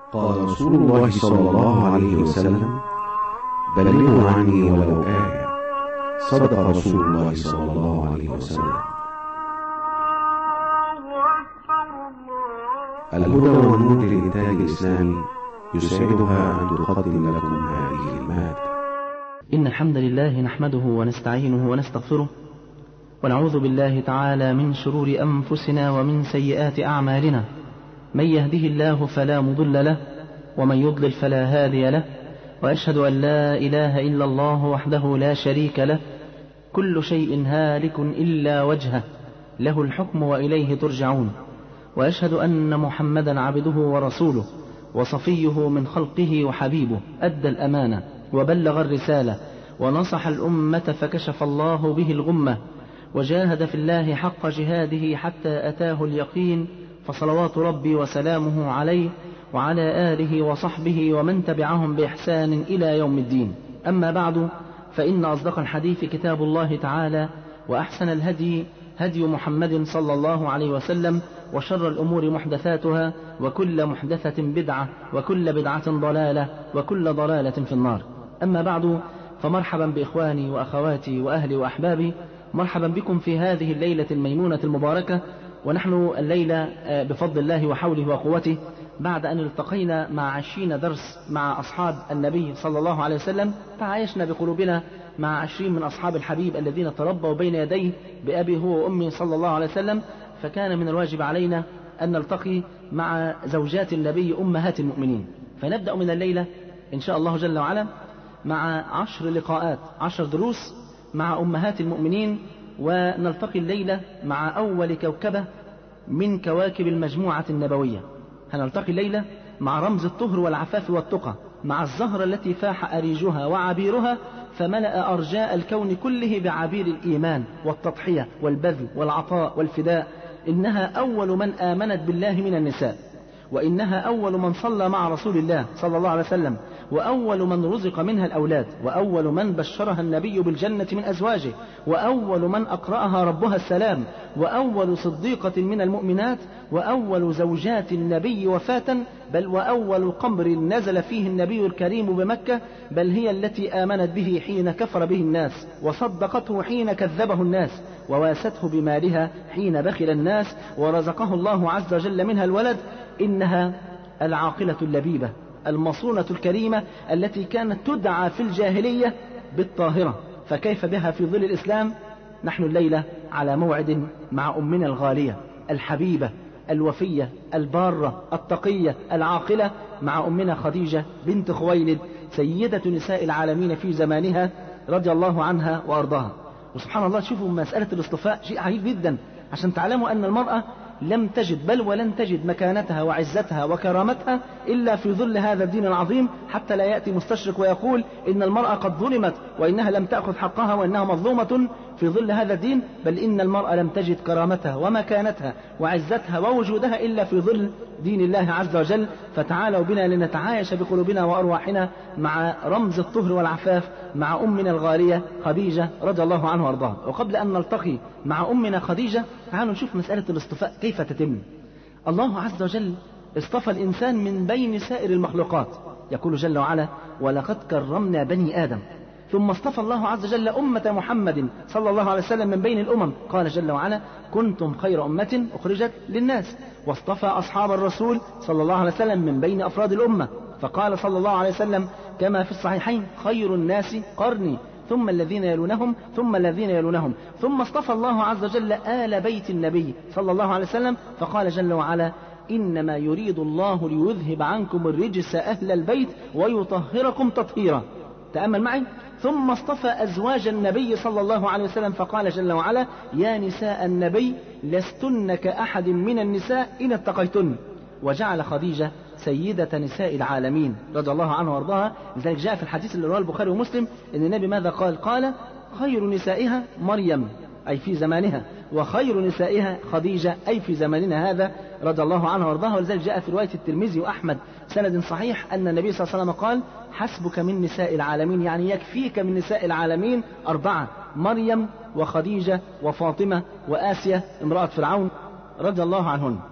قال رسول الله صلى الله عليه وسلم بلغوا عني ولو آية صدق رسول الله صلى الله عليه وسلم الهدى والنور للإنتاج الإسلامي يسعدها أن تقدم لكم هذه المادة إن الحمد لله نحمده ونستعينه ونستغفره ونعوذ بالله تعالى من شرور أنفسنا ومن سيئات أعمالنا من يهده الله فلا مضل له ومن يضلل فلا هادي له وأشهد أن لا إله إلا الله وحده لا شريك له كل شيء هالك إلا وجهه له الحكم وإليه ترجعون وأشهد أن محمدا عبده ورسوله وصفيه من خلقه وحبيبه أدى الأمانة وبلغ الرسالة ونصح الأمة فكشف الله به الغمة وجاهد في الله حق جهاده حتى أتاه اليقين فصلوات ربي وسلامه عليه وعلى آله وصحبه ومن تبعهم بإحسان إلى يوم الدين أما بعد فإن أصدق الحديث كتاب الله تعالى وأحسن الهدي هدي محمد صلى الله عليه وسلم وشر الأمور محدثاتها وكل محدثة بدعة وكل بدعة ضلالة وكل ضلالة في النار أما بعد فمرحبا بإخواني وأخواتي وأهلي وأحبابي مرحبا بكم في هذه الليلة الميمونة المباركة ونحن الليلة بفضل الله وحوله وقوته بعد أن التقينا مع عشرين درس مع أصحاب النبي صلى الله عليه وسلم تعايشنا بقلوبنا مع عشرين من أصحاب الحبيب الذين تربوا بين يديه بأبي هو وأمي صلى الله عليه وسلم فكان من الواجب علينا أن نلتقي مع زوجات النبي أمهات المؤمنين فنبدأ من الليلة إن شاء الله جل وعلا مع عشر لقاءات عشر دروس مع أمهات المؤمنين ونلتقي الليلة مع أول كوكبة من كواكب المجموعة النبوية هنلتقي الليلة مع رمز الطهر والعفاف والتقى مع الزهرة التي فاح أريجها وعبيرها فملأ أرجاء الكون كله بعبير الإيمان والتضحية والبذل والعطاء والفداء إنها أول من آمنت بالله من النساء وإنها أول من صلى مع رسول الله صلى الله عليه وسلم وأول من رزق منها الأولاد وأول من بشرها النبي بالجنة من أزواجه وأول من أقرأها ربها السلام وأول صديقة من المؤمنات وأول زوجات النبي وفاة بل وأول قمر نزل فيه النبي الكريم بمكة بل هي التي آمنت به حين كفر به الناس وصدقته حين كذبه الناس وواسته بمالها حين بخل الناس ورزقه الله عز وجل منها الولد إنها العاقلة اللبيبة المصونة الكريمة التي كانت تدعى في الجاهلية بالطاهرة فكيف بها في ظل الإسلام نحن الليلة على موعد مع أمنا الغالية الحبيبة الوفية البارة التقية العاقلة مع أمنا خديجة بنت خويلد سيدة نساء العالمين في زمانها رضي الله عنها وأرضاها وسبحان الله شوفوا مسألة الاصطفاء شيء عجيب جدا عشان تعلموا أن المرأة لم تجد بل ولن تجد مكانتها وعزتها وكرامتها إلا في ظل هذا الدين العظيم حتى لا يأتي مستشرق ويقول إن المرأة قد ظلمت وإنها لم تأخذ حقها وإنها مظلومة في ظل هذا الدين بل إن المرأة لم تجد كرامتها ومكانتها وعزتها ووجودها إلا في ظل دين الله عز وجل فتعالوا بنا لنتعايش بقلوبنا وأرواحنا مع رمز الطهر والعفاف مع أمنا الغالية خديجة رضي الله عنها وأرضاها وقبل أن نلتقي مع أمنا خديجة تعالوا نشوف مسألة الاصطفاء كيف تتم الله عز وجل اصطفى الإنسان من بين سائر المخلوقات يقول جل وعلا ولقد كرمنا بني آدم ثم اصطفى الله عز وجل أمة محمد صلى الله عليه وسلم من بين الأمم قال جل وعلا كنتم خير أمة أخرجت للناس واصطفى أصحاب الرسول صلى الله عليه وسلم من بين أفراد الأمة فقال صلى الله عليه وسلم كما في الصحيحين خير الناس قرني ثم الذين يلونهم ثم الذين يلونهم ثم اصطفى الله عز وجل آل بيت النبي صلى الله عليه وسلم فقال جل وعلا إنما يريد الله ليذهب عنكم الرجس أهل البيت ويطهركم تطهيرا تأمل معي ثم اصطفى أزواج النبي صلى الله عليه وسلم فقال جل وعلا يا نساء النبي لستن كأحد من النساء إن اتقيتن وجعل خديجة سيدة نساء العالمين رضي الله عنها وارضاها لذلك جاء في الحديث اللي رواه البخاري ومسلم ان النبي ماذا قال قال خير نسائها مريم أي في زمانها وخير نسائها خديجة أي في زماننا هذا رضي الله عنها وارضاها ولذلك جاء في رواية الترمذي وأحمد سند صحيح أن النبي صلى الله عليه وسلم قال حسبك من نساء العالمين يعني يكفيك من نساء العالمين أربعة مريم وخديجة وفاطمة وآسيا امرأة فرعون رضي الله عنهن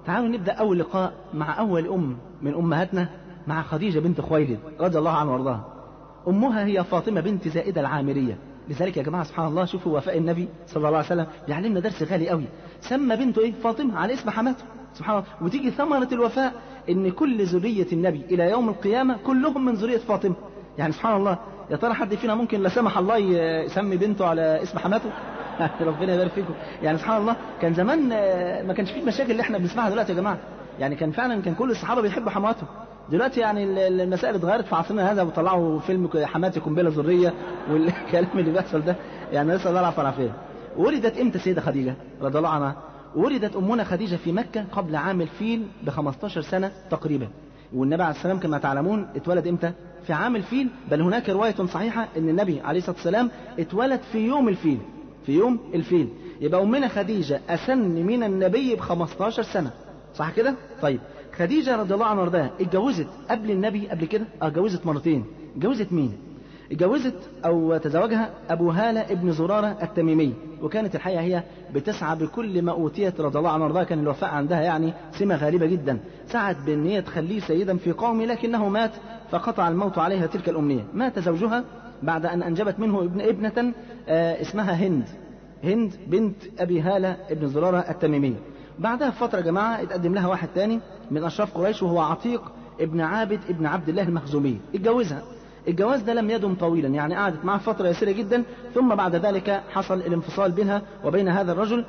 تعالوا نبدأ أول لقاء مع أول أم من أمهاتنا مع خديجة بنت خويلد رضي الله عنها وارضاها أمها هي فاطمة بنت زائدة العامرية لذلك يا جماعة سبحان الله شوفوا وفاء النبي صلى الله عليه وسلم يعلمنا درس غالي قوي سمى بنته إيه فاطمة على اسم حماته سبحان الله وتيجي ثمرة الوفاء إن كل ذرية النبي إلى يوم القيامة كلهم من ذرية فاطمة يعني سبحان الله يا ترى حد فينا ممكن لا سمح الله يسمي بنته على اسم حماته ربنا يبارك فيكم يعني سبحان الله كان زمان ما كانش فيه المشاكل اللي احنا بنسمعها دلوقتي يا جماعه يعني كان فعلا كان كل الصحابه بيحبوا حماتهم دلوقتي يعني المسائل اتغيرت في عصرنا هذا وطلعوا فيلم حماتي قنبله ذريه والكلام اللي بيحصل ده يعني نسال الله العافيه والعافيه ولدت امتى السيده خديجه رضي الله عنها ولدت امنا خديجه في مكه قبل عام الفيل ب 15 سنه تقريبا والنبي عليه السلام كما تعلمون اتولد امتى في عام الفيل بل هناك روايه صحيحه ان النبي عليه الصلاه والسلام اتولد في يوم الفيل في يوم الفيل يبقى أمنا خديجة أسن من النبي ب 15 سنة صح كده؟ طيب خديجة رضي الله عنها وارضاها اتجوزت قبل النبي قبل كده؟ اه اتجوزت مرتين اتجوزت مين؟ اتجوزت أو تزوجها أبو هالة ابن زرارة التميمي وكانت الحقيقة هي بتسعى بكل ما أوتيت رضي الله عنها وارضاها كان الوفاء عندها يعني سمة غريبة جدا سعت بأن هي تخليه سيدا في قومه لكنه مات فقطع الموت عليها تلك الأمنية مات زوجها بعد أن أنجبت منه ابن ابنة آه اسمها هند هند بنت أبي هالة ابن زرارة التميمية بعدها بفترة يا جماعة اتقدم لها واحد تاني من أشراف قريش وهو عتيق ابن عابد ابن عبد الله المخزومي اتجوزها الجواز ده لم يدم طويلا يعني قعدت معه فترة يسيرة جدا ثم بعد ذلك حصل الانفصال بينها وبين هذا الرجل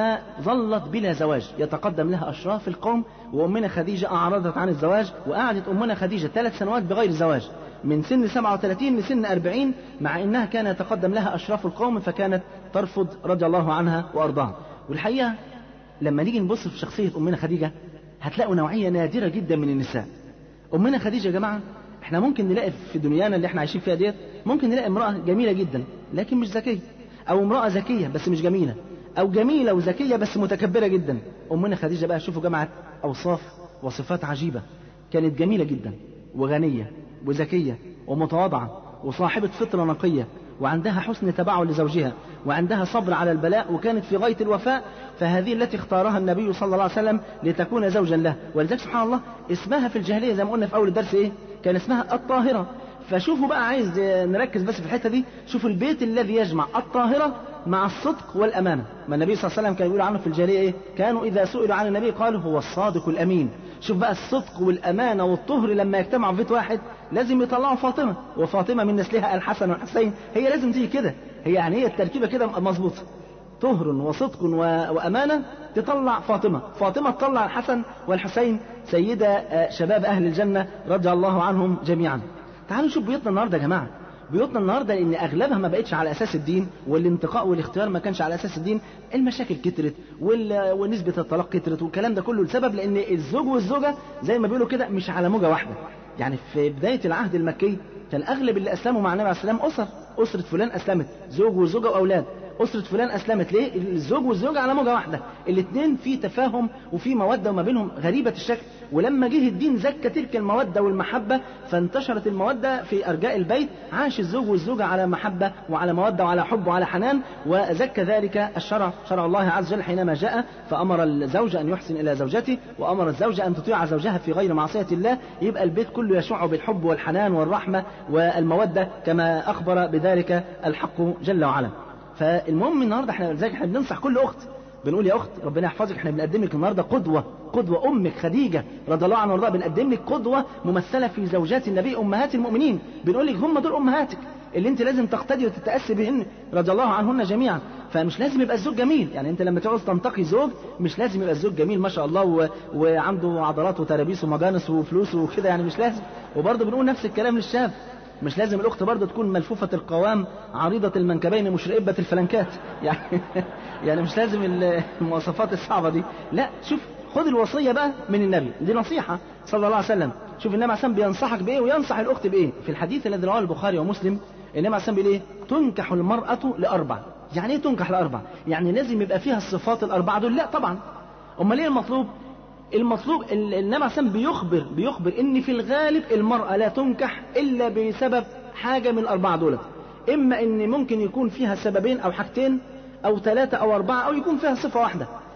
فظلت بلا زواج يتقدم لها أشراف القوم وأمنا خديجة أعرضت عن الزواج وقعدت أمنا خديجة ثلاث سنوات بغير زواج من سن 37 لسن 40 مع انها كان يتقدم لها اشراف القوم فكانت ترفض رضي الله عنها وارضاها والحقيقه لما نيجي نبص في شخصيه امنا خديجه هتلاقوا نوعيه نادره جدا من النساء امنا خديجه يا جماعه احنا ممكن نلاقي في دنيانا اللي احنا عايشين فيها ديت ممكن نلاقي امراه جميله جدا لكن مش ذكيه او امراه ذكيه بس مش جميله او جميله وذكيه بس متكبره جدا امنا خديجه بقى شوفوا جمعت اوصاف وصفات عجيبه كانت جميله جدا وغنيه وذكية ومتواضعة وصاحبة فطرة نقية وعندها حسن تبعل لزوجها وعندها صبر على البلاء وكانت في غاية الوفاء فهذه التي اختارها النبي صلى الله عليه وسلم لتكون زوجا له ولذلك سبحان الله اسمها في الجاهلية زي ما قلنا في أول الدرس إيه كان اسمها الطاهرة فشوفوا بقى عايز نركز بس في الحتة دي شوفوا البيت الذي يجمع الطاهرة مع الصدق والأمانة ما النبي صلى الله عليه وسلم كان يقول عنه في الجاهلية إيه كانوا إذا سئلوا عن النبي قالوا هو الصادق الأمين شوف بقى الصدق والأمانة والطهر لما يجتمعوا في بيت واحد لازم يطلعوا فاطمة وفاطمة من نسلها الحسن والحسين هي لازم تيجي كده هي يعني هي التركيبة كده مظبوطة طهر وصدق و... وأمانة تطلع فاطمة فاطمة تطلع الحسن والحسين سيدة شباب أهل الجنة رضي الله عنهم جميعا تعالوا نشوف بيوتنا النهاردة يا جماعة بيوتنا النهارده لان اغلبها ما بقتش على اساس الدين والانتقاء والاختيار ما كانش على اساس الدين المشاكل كترت وال... ونسبه الطلاق كترت والكلام ده كله لسبب لان الزوج والزوجه زي ما بيقولوا كده مش على موجه واحده يعني في بدايه العهد المكي كان اغلب اللي اسلموا مع النبي عليه السلام اسر اسره فلان اسلمت زوج وزوجه واولاد أسرة فلان أسلمت ليه؟ الزوج والزوجة على موجة واحدة، الاثنين في تفاهم وفي مودة وما بينهم غريبة الشكل، ولما جه الدين زكى تلك المودة والمحبة فانتشرت المودة في أرجاء البيت، عاش الزوج والزوجة على محبة وعلى مودة وعلى حب وعلى حنان، وزكى ذلك الشرع، شرع الله عز وجل حينما جاء فأمر الزوج أن يحسن إلى زوجته، وأمر الزوجة أن تطيع زوجها في غير معصية الله، يبقى البيت كله يشع بالحب والحنان والرحمة والمودة كما أخبر بذلك الحق جل وعلا. فالمهم النهارده احنا لذلك احنا بننصح كل اخت بنقول يا اخت ربنا يحفظك احنا بنقدم لك النهارده قدوه قدوه امك خديجه رضي الله عنها وارضاها بنقدم لك قدوه ممثله في زوجات النبي امهات المؤمنين بنقول لك هم دول امهاتك اللي انت لازم تقتدي وتتاسي بهن رضي الله عنهن جميعا فمش لازم يبقى الزوج جميل يعني انت لما تعوز تنتقي زوج مش لازم يبقى الزوج جميل ما شاء الله و... وعنده عضلات وترابيس ومجانس وفلوس وكده يعني مش لازم وبرضه بنقول نفس الكلام للشاب مش لازم الاخت برضه تكون ملفوفه القوام عريضه المنكبين مشرئبه الفلنكات يعني يعني مش لازم المواصفات الصعبه دي لا شوف خد الوصيه بقى من النبي دي نصيحه صلى الله عليه وسلم شوف النبي عليه الصلاه بينصحك بايه وينصح الاخت بايه في الحديث الذي رواه البخاري ومسلم النبي عليه الصلاه بيقول ايه تنكح المراه لاربع يعني ايه تنكح لاربع يعني لازم يبقى فيها الصفات الاربعه دول لا طبعا امال ايه المطلوب المطلوب النبي عليه الصلاه بيخبر بيخبر ان في الغالب المراه لا تنكح الا بسبب حاجه من الاربعه دولت اما ان ممكن يكون فيها سببين او حاجتين او ثلاثه او اربعه او يكون فيها صفه واحده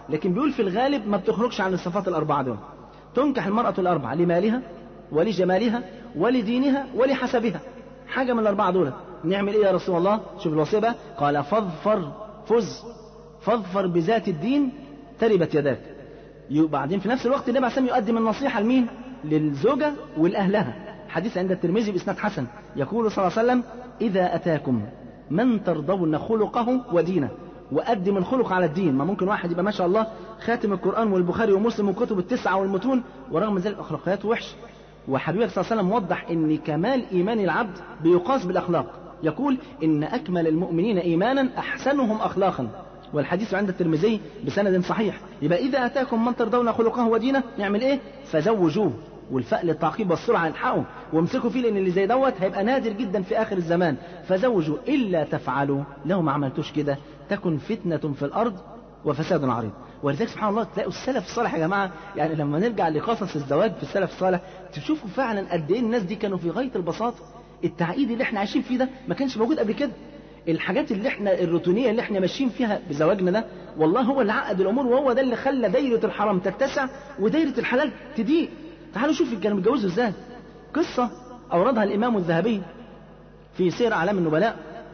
لكن بيقول في الغالب ما بتخرجش عن الصفات الأربعة دول تنكح المرأة الأربعة لمالها ولجمالها ولدينها ولحسبها حاجة من الأربعة دول نعمل إيه يا رسول الله شوف الوصية بقى قال فاظفر فز فاظفر بذات الدين تربت يداك بعدين في نفس الوقت النبي عليه الصلاة يقدم النصيحة لمين للزوجة ولأهلها حديث عند الترمذي بإسناد حسن يقول صلى الله عليه وسلم إذا أتاكم من ترضون خلقه ودينه وقدم الخلق على الدين ما ممكن واحد يبقى ما شاء الله خاتم القرآن والبخاري ومسلم والكتب التسعة والمتون ورغم ذلك أخلاقياته وحش وحبيبك صلى الله عليه وسلم وضح ان كمال ايمان العبد بيقاس بالاخلاق يقول ان اكمل المؤمنين ايمانا احسنهم اخلاقا والحديث عند الترمذي بسند صحيح يبقى اذا اتاكم من ترضون خلقه ودينه نعمل ايه فزوجوه والفأل التعقيب والسرعة الحقوا وامسكوا فيه لأن اللي زي دوت هيبقى نادر جدا في آخر الزمان فزوجوا إلا تفعلوا لو ما عملتوش كده تكن فتنة في الأرض وفساد عريض ولذلك سبحان الله تلاقوا السلف الصالح يا جماعة يعني لما نرجع لقصص الزواج في السلف الصالح تشوفوا فعلا قد ايه الناس دي كانوا في غاية البساطة التعقيد اللي احنا عايشين فيه ده ما كانش موجود قبل كده الحاجات اللي احنا الروتينيه اللي احنا ماشيين فيها بزواجنا ده والله هو اللي عقد الامور وهو ده اللي خلى دايره الحرام تتسع ودايره الحلال تضيق تعالوا شوف كانوا بيتجوزوا ازاي قصه اوردها الامام الذهبي في سير اعلام النبلاء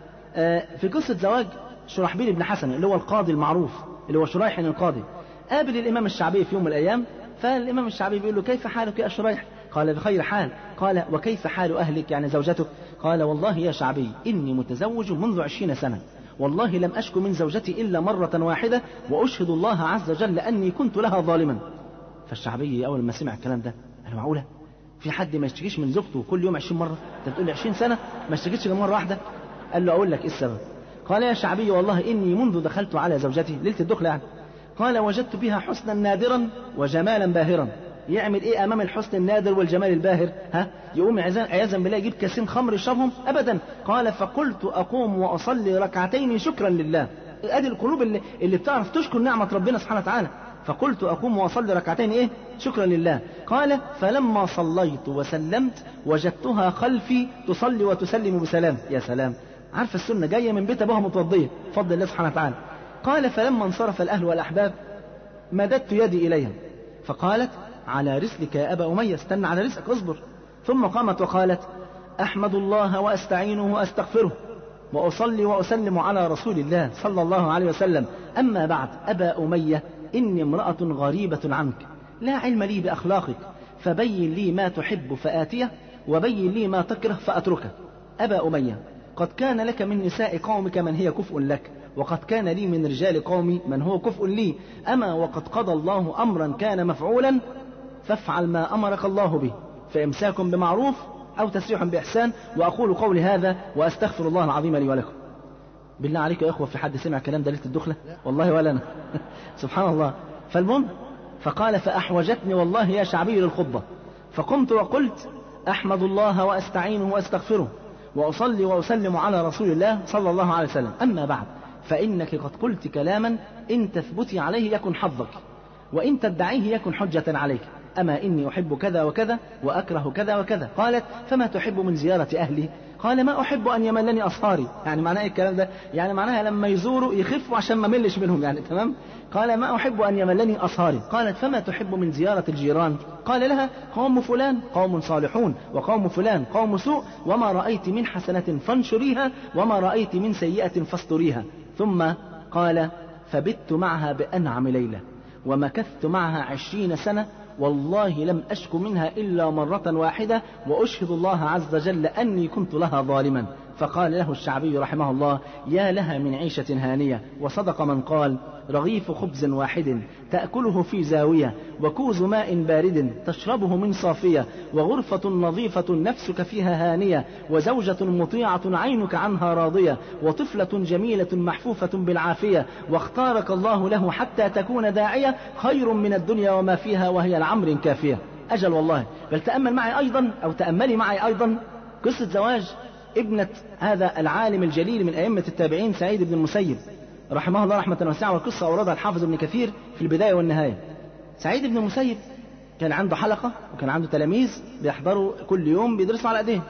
في قصه زواج شرحبيل بن حسن اللي هو القاضي المعروف اللي هو شريح القاضي قابل الامام الشعبي في يوم من الايام فالامام الشعبي بيقول له كيف حالك يا شريح قال بخير حال قال وكيف حال أهلك يعني زوجتك قال والله يا شعبي إني متزوج منذ عشرين سنة والله لم أشكو من زوجتي إلا مرة واحدة وأشهد الله عز وجل أني كنت لها ظالما فالشعبي أول ما سمع الكلام ده قال معقولة في حد ما يشتكيش من زوجته كل يوم عشرين مرة أنت بتقول لي عشرين سنة ما اشتكيتش غير مرة واحدة قال له أقول لك إيه السبب قال يا شعبي والله إني منذ دخلت على زوجتي ليلة الدخلة يعني قال وجدت بها حسنا نادرا وجمالا باهرا يعمل ايه امام الحسن النادر والجمال الباهر ها يقوم عياذا بالله يجيب كاسين خمر يشربهم ابدا قال فقلت اقوم واصلي ركعتين شكرا لله ادي القلوب اللي, اللي بتعرف تشكر نعمه ربنا سبحانه وتعالى فقلت اقوم واصلي ركعتين ايه شكرا لله قال فلما صليت وسلمت وجدتها خلفي تصلي وتسلم بسلام يا سلام عارفه السنه جايه من بيت ابوها متوضيه فضل الله سبحانه وتعالى قال فلما انصرف الاهل والاحباب مددت يدي اليها فقالت على رسلك يا أبا أمية استنى على رزقك اصبر ثم قامت وقالت أحمد الله وأستعينه وأستغفره وأصلي وأسلم على رسول الله صلى الله عليه وسلم أما بعد أبا أمية إني امرأة غريبة عنك لا علم لي بأخلاقك فبين لي ما تحب فآتيه وبين لي ما تكره فأتركه أبا أمية قد كان لك من نساء قومك من هي كفء لك وقد كان لي من رجال قومي من هو كفء لي أما وقد قضى الله أمرا كان مفعولا فافعل ما أمرك الله به فإمساك بمعروف أو تسريح بإحسان وأقول قولي هذا وأستغفر الله العظيم لي ولكم بالله عليك يا إخوة في حد سمع كلام ده ليلة الدخلة والله ولا أنا سبحان الله فالمهم فقال فأحوجتني والله يا شعبي للخطبة فقمت وقلت أحمد الله وأستعينه وأستغفره وأصلي وأسلم على رسول الله صلى الله عليه وسلم أما بعد فإنك قد قلت كلاما إن تثبتي عليه يكن حظك وإن تدعيه يكن حجة عليك أما إني أحب كذا وكذا وأكره كذا وكذا قالت فما تحب من زيارة أهلي قال ما أحب أن يملني أصهاري يعني معناه إيه الكلام ده يعني معناها لما يزوروا يخفوا عشان ما ملش منهم يعني تمام قال ما أحب أن يملني أصهاري قالت فما تحب من زيارة الجيران قال لها قوم فلان قوم صالحون وقوم فلان قوم سوء وما رأيت من حسنة فانشريها وما رأيت من سيئة فاستريها ثم قال فبت معها بأنعم ليلة ومكثت معها عشرين سنة والله لم أشك منها إلا مرة واحدة وأشهد الله عز وجل أني كنت لها ظالما فقال له الشعبي رحمه الله يا لها من عيشة هانية وصدق من قال رغيف خبز واحد تأكله في زاوية وكوز ماء بارد تشربه من صافية وغرفة نظيفة نفسك فيها هانية وزوجة مطيعة عينك عنها راضية وطفلة جميلة محفوفة بالعافية واختارك الله له حتى تكون داعية خير من الدنيا وما فيها وهي العمر كافية أجل والله بل تأمل معي أيضا أو تأملي معي أيضا قصة زواج ابنة هذا العالم الجليل من أئمة التابعين سعيد بن المسيب رحمه الله رحمة واسعة والقصة أوردها الحافظ ابن كثير في البداية والنهاية سعيد بن المسيب كان عنده حلقة وكان عنده تلاميذ بيحضروا كل يوم بيدرسوا على ايديهم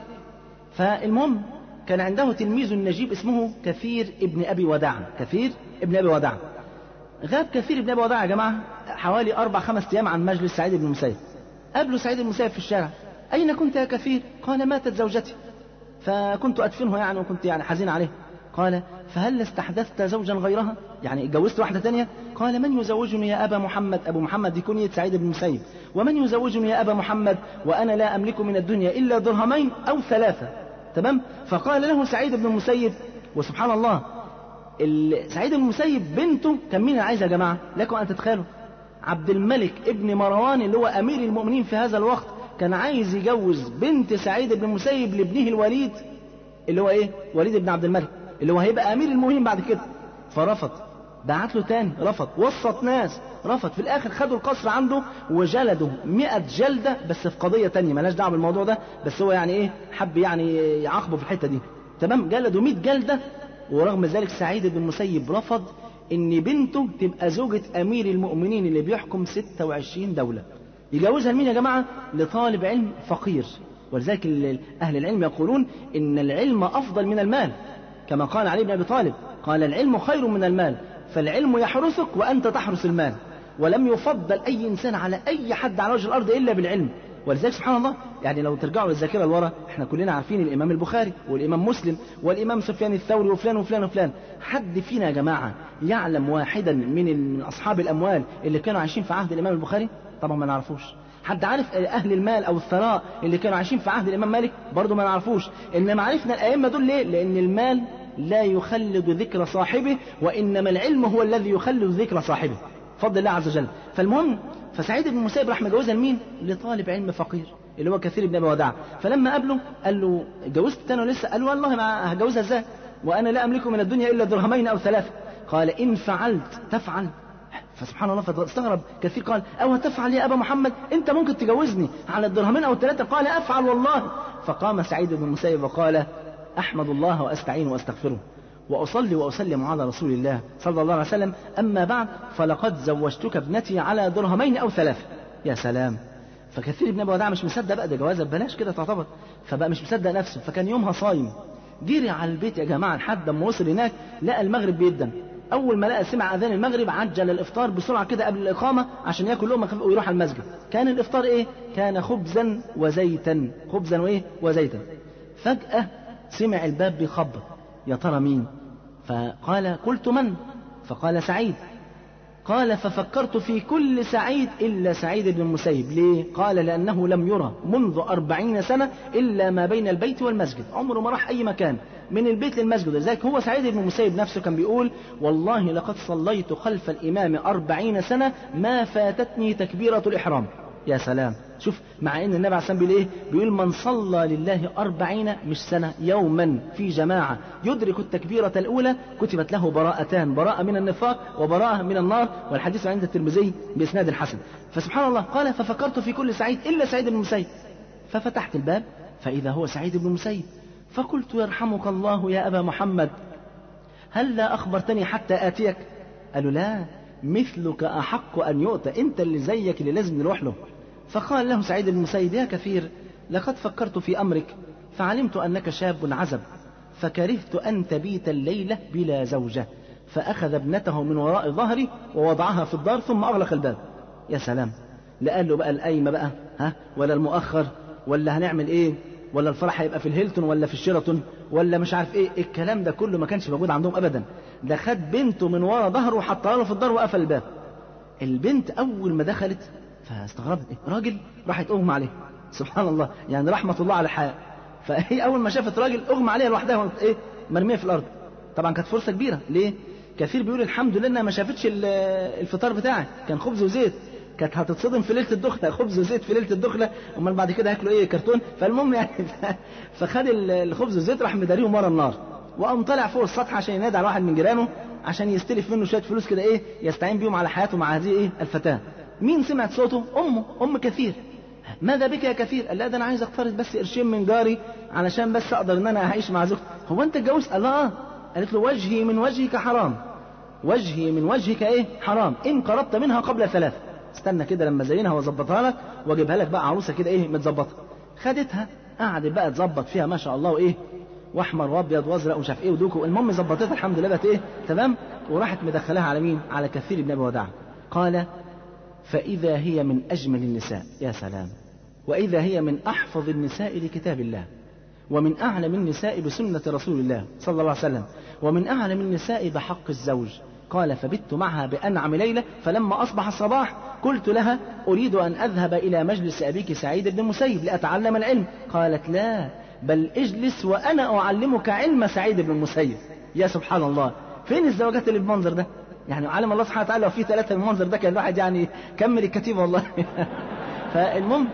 فالمهم كان عنده تلميذ نجيب اسمه كثير ابن أبي وداع كثير ابن أبي وداع غاب كثير بن ابي وداع يا جماعه حوالي اربع خمس ايام عن مجلس سعيد بن المسيب قابله سعيد بن المسيب في الشارع اين كنت يا كثير قال ماتت زوجتي فكنت ادفنه يعني وكنت يعني حزين عليه قال فهل استحدثت زوجا غيرها يعني اتجوزت واحدة تانية قال من يزوجني يا أبا محمد أبو محمد دي كنية سعيد بن المسيب ومن يزوجني يا أبا محمد وأنا لا أملك من الدنيا إلا درهمين أو ثلاثة تمام فقال له سعيد بن المسيب وسبحان الله سعيد بن المسيب بنته كان مين عايز يا جماعة لكم أن تتخيلوا عبد الملك ابن مروان اللي هو أمير المؤمنين في هذا الوقت كان عايز يجوز بنت سعيد بن المسيب لابنه الوليد اللي هو ايه وليد بن عبد الملك اللي هو هيبقى امير المؤمنين بعد كده فرفض بعت له تاني رفض وسط ناس رفض في الاخر خدوا القصر عنده وجلدوا 100 جلده بس في قضيه تانية مالهاش دعوه بالموضوع ده بس هو يعني ايه حب يعني يعاقبه في الحته دي تمام جلدوا 100 جلده ورغم ذلك سعيد بن المسيب رفض ان بنته تبقى زوجة امير المؤمنين اللي بيحكم 26 دولة يجوزها لمين يا جماعة لطالب علم فقير ولذلك اهل العلم يقولون ان العلم افضل من المال كما قال علي بن ابي طالب قال العلم خير من المال فالعلم يحرسك وانت تحرس المال ولم يفضل اي انسان على اي حد على وجه الارض الا بالعلم ولذلك سبحان الله يعني لو ترجعوا للذاكره لورا احنا كلنا عارفين الامام البخاري والامام مسلم والامام سفيان الثوري وفلان وفلان وفلان حد فينا يا جماعه يعلم واحدا من من اصحاب الاموال اللي كانوا عايشين في عهد الامام البخاري طبعا ما نعرفوش حد عارف اهل المال او الثراء اللي كانوا عايشين في عهد الامام مالك برضه ما نعرفوش انما عرفنا الائمه دول ليه لان المال لا يخلد ذكر صاحبه وانما العلم هو الذي يخلد ذكر صاحبه فضل الله عز وجل فالمهم فسعيد بن المسيب راح مجوزها لمين لطالب علم فقير اللي هو كثير بن ابي وداع فلما قابله قال له اتجوزت تاني ولا لسه قال له والله ما هجوزها ازاي وانا لا املك من الدنيا الا درهمين او ثلاثه قال ان فعلت تفعل فسبحان الله فاستغرب كثير قال أو تفعل يا أبا محمد أنت ممكن تجوزني على الدرهمين أو الثلاثة قال أفعل والله فقام سعيد بن المسيب وقال أحمد الله وأستعين وأستغفره وأصلي وأسلم على رسول الله صلى الله عليه وسلم أما بعد فلقد زوجتك ابنتي على درهمين أو ثلاثة يا سلام فكثير ابن أبي وداع مش مصدق بقى ده جوازة ببلاش كده تعتبر فبقى مش مصدق نفسه فكان يومها صايم جري على البيت يا جماعة لحد ما وصل هناك لقى المغرب بيدن أول ما لقى سمع أذان المغرب عجل الإفطار بسرعة كده قبل الإقامة عشان ياكل لقمة خفيفة ويروح على المسجد كان الإفطار إيه؟ كان خبزا وزيتا خبزا وإيه؟ وزيتا فجأة سمع الباب بيخبط يا ترى مين؟ فقال قلت من؟ فقال سعيد قال ففكرت في كل سعيد إلا سعيد بن المسيب ليه؟ قال لأنه لم يرى منذ أربعين سنة إلا ما بين البيت والمسجد عمره ما راح أي مكان من البيت للمسجد لذلك هو سعيد بن المسيب نفسه كان بيقول والله لقد صليت خلف الإمام أربعين سنة ما فاتتني تكبيرة الإحرام يا سلام شوف مع ان النبي عليه الصلاه بيقول ايه بيقول من صلى لله أربعين مش سنة يوما في جماعة يدرك التكبيرة الأولى كتبت له براءتان براءة من النفاق وبراءة من النار والحديث عند الترمذي بإسناد الحسن فسبحان الله قال ففكرت في كل سعيد إلا سعيد بن المسيب ففتحت الباب فإذا هو سعيد بن المسيب فقلت يرحمك الله يا أبا محمد هل لا أخبرتني حتى آتيك قالوا لا مثلك أحق أن يؤتى أنت اللي زيك اللي لازم نروح له فقال له سعيد بن المسيب يا كثير لقد فكرت في أمرك فعلمت أنك شاب عزب فكرهت أن تبيت الليلة بلا زوجة فأخذ ابنته من وراء ظهري ووضعها في الدار ثم أغلق الباب يا سلام لا قال له بقى القايمة بقى ها ولا المؤخر ولا هنعمل ايه ولا الفرح هيبقى في الهيلتون ولا في الشيراتون ولا مش عارف ايه الكلام ده كله ما كانش موجود عندهم ابدا ده خد بنته من ورا ظهره وحطها له في الدار وقفل الباب البنت اول ما دخلت فاستغربت إيه؟ راجل راحت اغمى عليه سبحان الله يعني رحمه الله على الحياه فهي اول ما شافت راجل اغمى عليها لوحدها ايه مرميه في الارض طبعا كانت فرصه كبيره ليه كثير بيقول الحمد لله انها ما شافتش الفطار بتاعي كان خبز وزيت كانت هتتصدم في ليله الدخله خبز وزيت في ليله الدخله امال بعد كده هياكلوا ايه كرتون فالمهم يعني فخد الخبز والزيت راح مداريهم ورا النار وقام طالع فوق السطح عشان ينادي على واحد من جيرانه عشان يستلف منه شويه فلوس كده ايه يستعين بيهم على حياته مع هذه ايه الفتاه مين سمعت صوته امه ام كثير ماذا بك يا كثير قال لا ده انا عايز اقترض بس قرشين من جاري علشان بس اقدر ان انا اعيش مع زوجتي هو انت اتجوزت قال اه قالت له وجهي من وجهك حرام وجهي من وجهك ايه حرام ان قربت منها قبل ثلاث استنى كده لما زينها واظبطها لك واجيبها لك بقى عروسه كده ايه متظبطه خدتها قعدت بقى تظبط فيها ما شاء الله وايه واحمر وابيض وازرق ومش عارف ايه ودوكو المهم ظبطتها الحمد لله بقت ايه تمام وراحت مدخلاها على مين على كثير بن ابي وداع قال فاذا هي من اجمل النساء يا سلام واذا هي من احفظ النساء لكتاب الله ومن اعلم النساء بسنه رسول الله صلى الله عليه وسلم ومن اعلم النساء بحق الزوج قال فبت معها بأنعم ليلة فلما أصبح الصباح قلت لها أريد أن أذهب إلى مجلس أبيك سعيد بن المسيب لأتعلم العلم قالت لا بل اجلس وأنا أعلمك علم سعيد بن المسيب يا سبحان الله فين الزوجات اللي بالمنظر ده يعني علم الله سبحانه وتعالى لو في ثلاثة بالمنظر ده كان الواحد يعني كمل الكتيبة والله فالمهم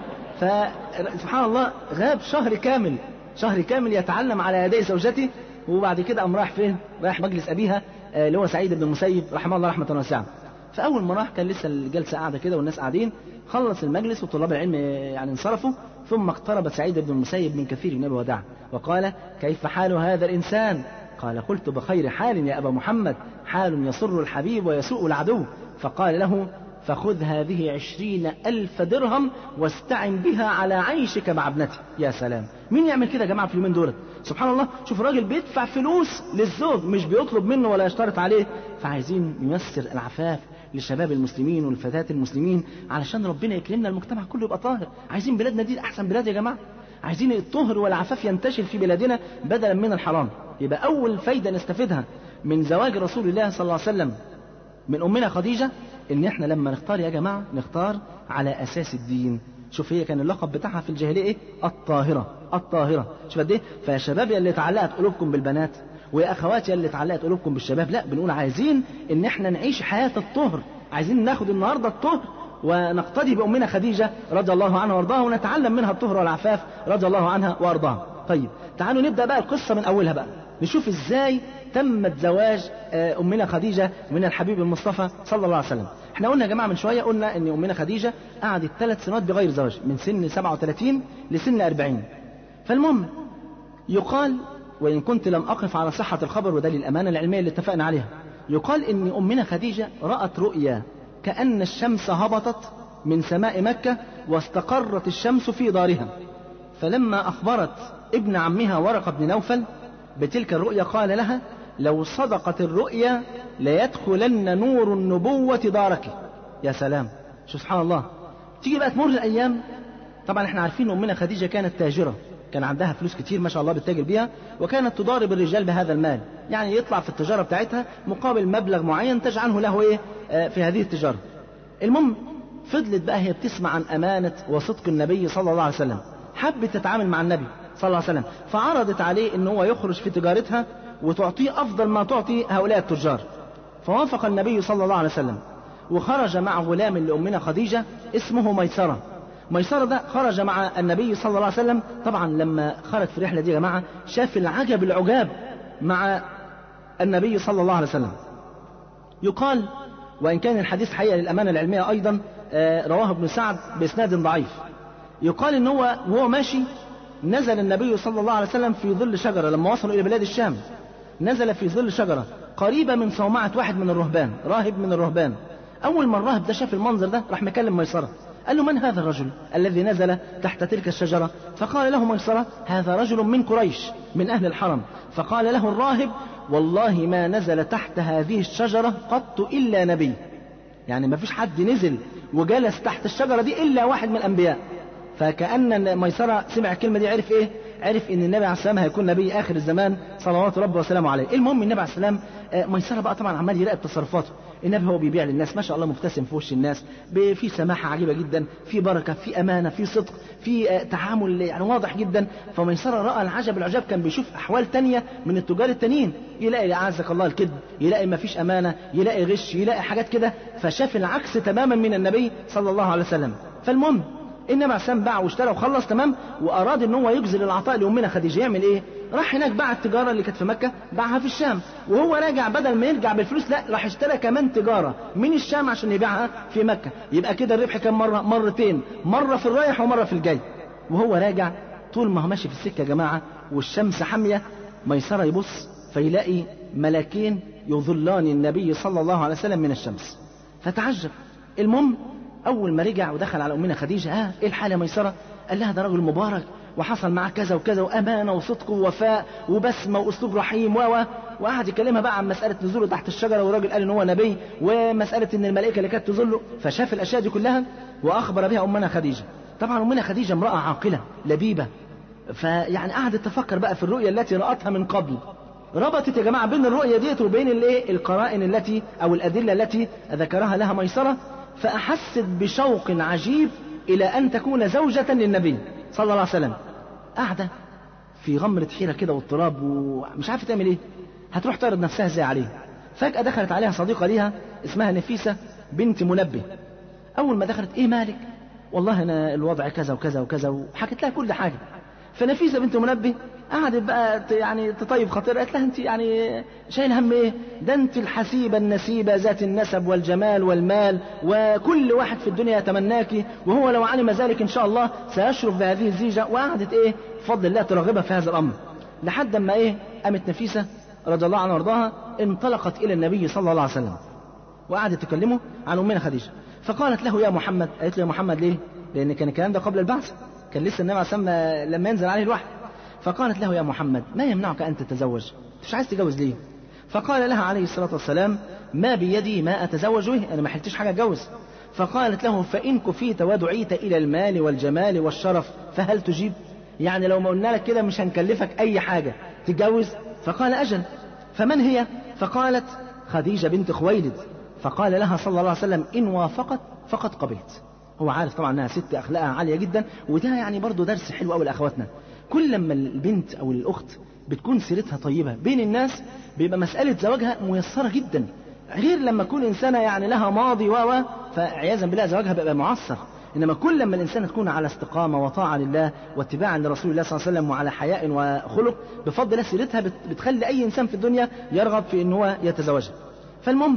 فسبحان الله غاب شهر كامل شهر كامل يتعلم على يدي زوجته وبعد كده قام رايح فين؟ رايح مجلس ابيها اللي هو سعيد بن المسيب رحمه الله رحمه واسعه. فاول ما راح كان لسه الجلسه قاعده كده والناس قاعدين خلص المجلس وطلاب العلم يعني انصرفوا ثم اقترب سعيد بن المسيب من كثير من ابي وداع وقال كيف حال هذا الانسان؟ قال قلت بخير حال يا ابا محمد حال يسر الحبيب ويسوء العدو فقال له فخذ هذه عشرين ألف درهم واستعن بها على عيشك مع ابنتي يا سلام مين يعمل كده يا جماعة في اليومين دولت سبحان الله شوف الراجل بيدفع فلوس للزوج مش بيطلب منه ولا يشترط عليه فعايزين نيسر العفاف لشباب المسلمين والفتاة المسلمين علشان ربنا يكرمنا المجتمع كله يبقى طاهر عايزين بلادنا دي أحسن بلاد يا جماعة عايزين الطهر والعفاف ينتشر في بلادنا بدلا من الحرام يبقى أول فايدة نستفيدها من زواج رسول الله صلى الله عليه وسلم من أمنا خديجة إن إحنا لما نختار يا جماعة نختار على أساس الدين شوف هي كان اللقب بتاعها في الجاهلية إيه؟ الطاهرة الطاهرة شوف قد إيه؟ فيا شباب يا اللي اتعلقت قلوبكم بالبنات ويا أخواتي يا اللي اتعلقت قلوبكم بالشباب لا بنقول عايزين إن إحنا نعيش حياة الطهر عايزين ناخد النهاردة الطهر ونقتدي بأمنا خديجة رضي الله عنها وارضاها ونتعلم منها الطهر والعفاف رضي الله عنها وارضاها طيب تعالوا نبدأ بقى القصة من أولها بقى نشوف إزاي تمت زواج أمنا خديجة من الحبيب المصطفى صلى الله عليه وسلم احنا قلنا يا جماعة من شوية قلنا ان أمنا خديجة قعدت ثلاث سنوات بغير زواج من سن 37 لسن 40 فالمهم يقال وإن كنت لم أقف على صحة الخبر وده للأمانة العلمية اللي اتفقنا عليها يقال ان أمنا خديجة رأت رؤيا كأن الشمس هبطت من سماء مكة واستقرت الشمس في دارها فلما أخبرت ابن عمها ورقة بن نوفل بتلك الرؤيا قال لها لو صدقت الرؤيا ليدخلن نور النبوة دارك يا سلام شو سبحان الله تيجي بقى تمر الأيام طبعا احنا عارفين أمنا خديجة كانت تاجرة كان عندها فلوس كتير ما شاء الله بتتاجر بيها وكانت تضارب الرجال بهذا المال يعني يطلع في التجارة بتاعتها مقابل مبلغ معين تجعله له ايه آه في هذه التجارة المهم فضلت بقى هي بتسمع عن أمانة وصدق النبي صلى الله عليه وسلم حبت تتعامل مع النبي صلى الله عليه وسلم فعرضت عليه ان هو يخرج في تجارتها وتعطيه افضل ما تعطي هؤلاء التجار فوافق النبي صلى الله عليه وسلم وخرج مع غلام لامنا خديجه اسمه ميسره ميسره ده خرج مع النبي صلى الله عليه وسلم طبعا لما خرج في الرحله دي يا جماعه شاف العجب العجاب مع النبي صلى الله عليه وسلم يقال وان كان الحديث حقيقه للامانه العلميه ايضا رواه ابن سعد باسناد ضعيف يقال ان هو وهو ماشي نزل النبي صلى الله عليه وسلم في ظل شجرة لما وصلوا إلى بلاد الشام نزل في ظل شجرة قريبة من صومعة واحد من الرهبان راهب من الرهبان أول ما الراهب ده شاف المنظر ده راح مكلم ميسرة قال له من هذا الرجل الذي نزل تحت تلك الشجرة فقال له ميسرة هذا رجل من قريش من أهل الحرم فقال له الراهب والله ما نزل تحت هذه الشجرة قط إلا نبي يعني ما فيش حد نزل وجلس تحت الشجرة دي إلا واحد من الأنبياء فكأن ميسرة سمع الكلمة دي عرف إيه؟ عرف إن النبي عليه السلام هيكون نبي آخر الزمان صلوات ربي وسلامه عليه. المهم النبي عليه السلام ميسرة بقى طبعا عمال يراقب تصرفاته. النبي هو بيبيع للناس ما شاء الله مبتسم في وش الناس في سماحة عجيبة جدا في بركة في أمانة في صدق في تعامل يعني واضح جدا فميسرة رأى العجب العجاب كان بيشوف أحوال تانية من التجار التانيين يلاقي أعزك الله الكذب يلاقي ما فيش أمانة يلاقي غش يلاقي حاجات كده فشاف العكس تماما من النبي صلى الله عليه وسلم فالمهم النبي عليه السلام باع واشترى وخلص تمام واراد ان هو يجزل العطاء لامنا خديجه يعمل ايه؟ راح هناك باع التجاره اللي كانت في مكه باعها في الشام وهو راجع بدل ما يرجع بالفلوس لا راح اشترى كمان تجاره من الشام عشان يبيعها في مكه يبقى كده الربح كام مره؟ مرتين مره في الرايح ومره في الجاي وهو راجع طول ما هو ماشي في السكه يا جماعه والشمس حاميه ميسره يبص فيلاقي ملاكين يظلان النبي صلى الله عليه وسلم من الشمس فتعجب المهم اول ما رجع ودخل على امنا خديجه اه ايه الحال يا ميسره قال لها ده رجل مبارك وحصل معاه كذا وكذا وامانه وصدق ووفاء وبسمه واسلوب رحيم و وقعد يكلمها بقى عن مساله نزوله تحت الشجره والراجل قال ان هو نبي ومساله ان الملائكه اللي كانت تظله فشاف الاشياء دي كلها واخبر بها امنا خديجه طبعا امنا خديجه امراه عاقله لبيبه فيعني قعدت تفكر بقى في الرؤيا التي رأتها من قبل ربطت يا جماعة بين الرؤيا ديت وبين الايه القرائن التي او الادلة التي ذكرها لها ميسرة فاحست بشوق عجيب الى ان تكون زوجة للنبي صلى الله عليه وسلم قاعدة في غمرة حيرة كده واضطراب ومش عارفة تعمل ايه هتروح تعرض نفسها ازاي عليه فجأة دخلت عليها صديقة ليها اسمها نفيسة بنت منبه اول ما دخلت ايه مالك والله انا الوضع كذا وكذا وكذا وحكت لها كل حاجة فنفيسة بنت منبه قعدت بقى يعني تطيب خاطرها قالت لها انت يعني شايل هم ايه ده انت الحسيبة النسيبة ذات النسب والجمال والمال وكل واحد في الدنيا يتمناك وهو لو علم ذلك ان شاء الله سيشرف بهذه الزيجة وقعدت ايه بفضل الله ترغبها في هذا الامر لحد ما ايه قامت نفيسة رضي الله عنها وارضاها انطلقت الى النبي صلى الله عليه وسلم وقعدت تكلمه عن امنا خديجة فقالت له يا محمد قالت له يا محمد ليه لان كان الكلام ده قبل البعث كان لسه النبي عليه الصلاه لما ينزل عليه الوحي فقالت له يا محمد ما يمنعك ان تتزوج مش عايز تتجوز ليه فقال لها عليه الصلاه والسلام ما بيدي ما اتزوج به انا ما حلتش حاجه اتجوز فقالت له فان كفيت ودعيت الى المال والجمال والشرف فهل تجيب يعني لو ما قلنا لك كده مش هنكلفك اي حاجه تتجوز فقال اجل فمن هي فقالت خديجه بنت خويلد فقال لها صلى الله عليه وسلم ان وافقت فقد قبلت هو عارف طبعا انها ست اخلاقها عاليه جدا وده يعني برضه درس حلو قوي لاخواتنا كل لما البنت او الاخت بتكون سيرتها طيبه بين الناس بيبقى مساله زواجها ميسره جدا غير لما تكون انسانه يعني لها ماضي و فعياذا بالله زواجها بيبقى معسر انما كل لما الانسان تكون على استقامه وطاعه لله واتباعا لرسول الله صلى الله عليه وسلم وعلى حياء وخلق بفضل الله سيرتها بتخلي اي انسان في الدنيا يرغب في ان هو يتزوجها فالمهم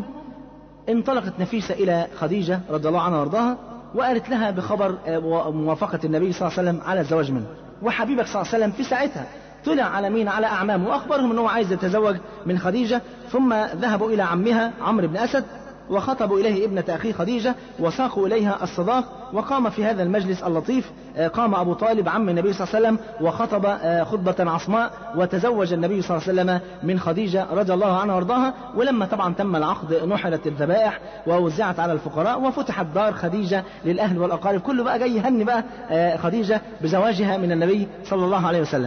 انطلقت نفيسه الى خديجه رضي الله عنها وارضاها وقالت لها بخبر موافقة النبي صلى الله عليه وسلم على الزواج منه وحبيبك صلى الله عليه وسلم في ساعتها طلع على مين على أعمامه وأخبرهم أنه عايز يتزوج من خديجة ثم ذهبوا إلى عمها عمرو بن أسد وخطبوا إليه ابنة أخيه خديجة وساقوا إليها الصداق وقام في هذا المجلس اللطيف قام أبو طالب عم النبي صلى الله عليه وسلم وخطب خطبة عصماء وتزوج النبي صلى الله عليه وسلم من خديجة رضي الله عنها وارضاها ولما طبعا تم العقد نحرت الذبائح ووزعت على الفقراء وفتحت دار خديجة للأهل والأقارب كله بقى جاي يهني بقى خديجة بزواجها من النبي صلى الله عليه وسلم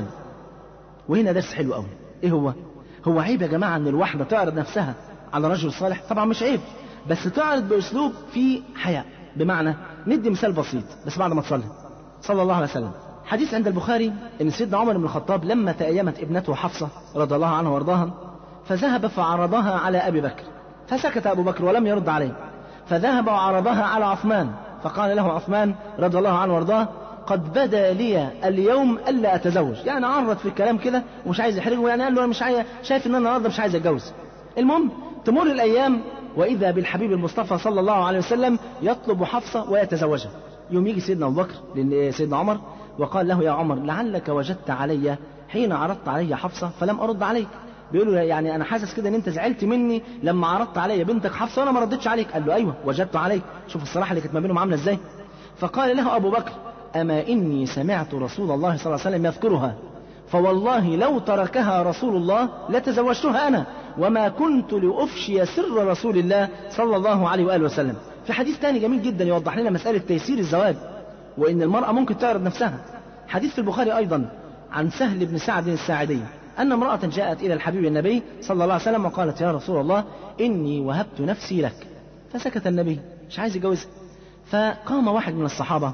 وهنا درس حلو قوي ايه هو هو عيب يا جماعة ان الواحدة تعرض نفسها على رجل صالح طبعا مش عيب بس تعرض باسلوب فيه حياء بمعنى ندي مثال بسيط بس بعد ما تصلي صلى الله عليه وسلم حديث عند البخاري ان سيدنا عمر بن الخطاب لما تأيمت ابنته حفصة رضي الله عنها وارضاها فذهب فعرضها على ابي بكر فسكت ابو بكر ولم يرد عليه فذهب وعرضها على عثمان فقال له عثمان رضي الله عنه وارضاه قد بدا لي اليوم الا اتزوج يعني عرض في الكلام كده ومش عايز يحرجه يعني قال له انا مش عايز شايف ان انا النهارده مش عايز اتجوز المهم تمر الايام واذا بالحبيب المصطفى صلى الله عليه وسلم يطلب حفصه ويتزوجها يوم يجي سيدنا ابو بكر سيدنا عمر وقال له يا عمر لعلك وجدت علي حين عرضت علي حفصه فلم ارد عليك بيقول له يعني انا حاسس كده ان انت زعلت مني لما عرضت علي بنتك حفصه وانا ما ردتش عليك قال له ايوه وجدت عليك شوف الصراحه اللي كانت ما بينهم عامله ازاي فقال له ابو بكر اما اني سمعت رسول الله صلى الله عليه وسلم يذكرها فوالله لو تركها رسول الله لتزوجتها انا وما كنت لافشي سر رسول الله صلى الله عليه واله وسلم في حديث تاني جميل جدا يوضح لنا مساله تيسير الزواج وان المراه ممكن تعرض نفسها حديث في البخاري ايضا عن سهل بن سعد الساعدي أن امرأة جاءت إلى الحبيب النبي صلى الله عليه وسلم وقالت يا رسول الله إني وهبت نفسي لك فسكت النبي مش عايز يتجوزها فقام واحد من الصحابة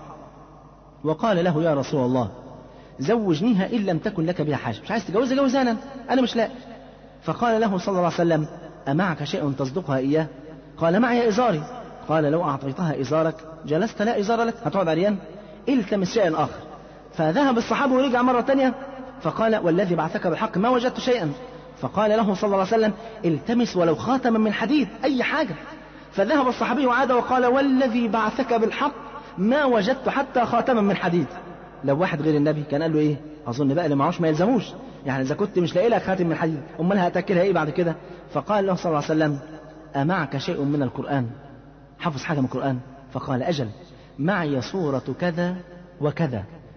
وقال له يا رسول الله زوجنيها إن لم تكن لك بها حاجة مش عايز تتجوزها جوزها أنا أنا مش لاقي فقال له صلى الله عليه وسلم أمعك شيء تصدقها إياه قال معي إزاري قال لو أعطيتها إزارك جلست لا إزار لك هتقعد عريان التمس شيئا آخر فذهب الصحابة ورجع مرة ثانية فقال والذي بعثك بالحق ما وجدت شيئا فقال له صلى الله عليه وسلم التمس ولو خاتما من حديد أي حاجة فذهب الصحابي وعاد وقال والذي بعثك بالحق ما وجدت حتى خاتما من حديد لو واحد غير النبي كان قال له ايه اظن بقى اللي معهوش ما يلزموش يعني اذا كنت مش لاقي لك خاتم من حديد امال هتاكلها ايه بعد كده فقال له صلى الله عليه وسلم امعك شيء من القران حفظ حاجه من القران فقال اجل معي سوره كذا وكذا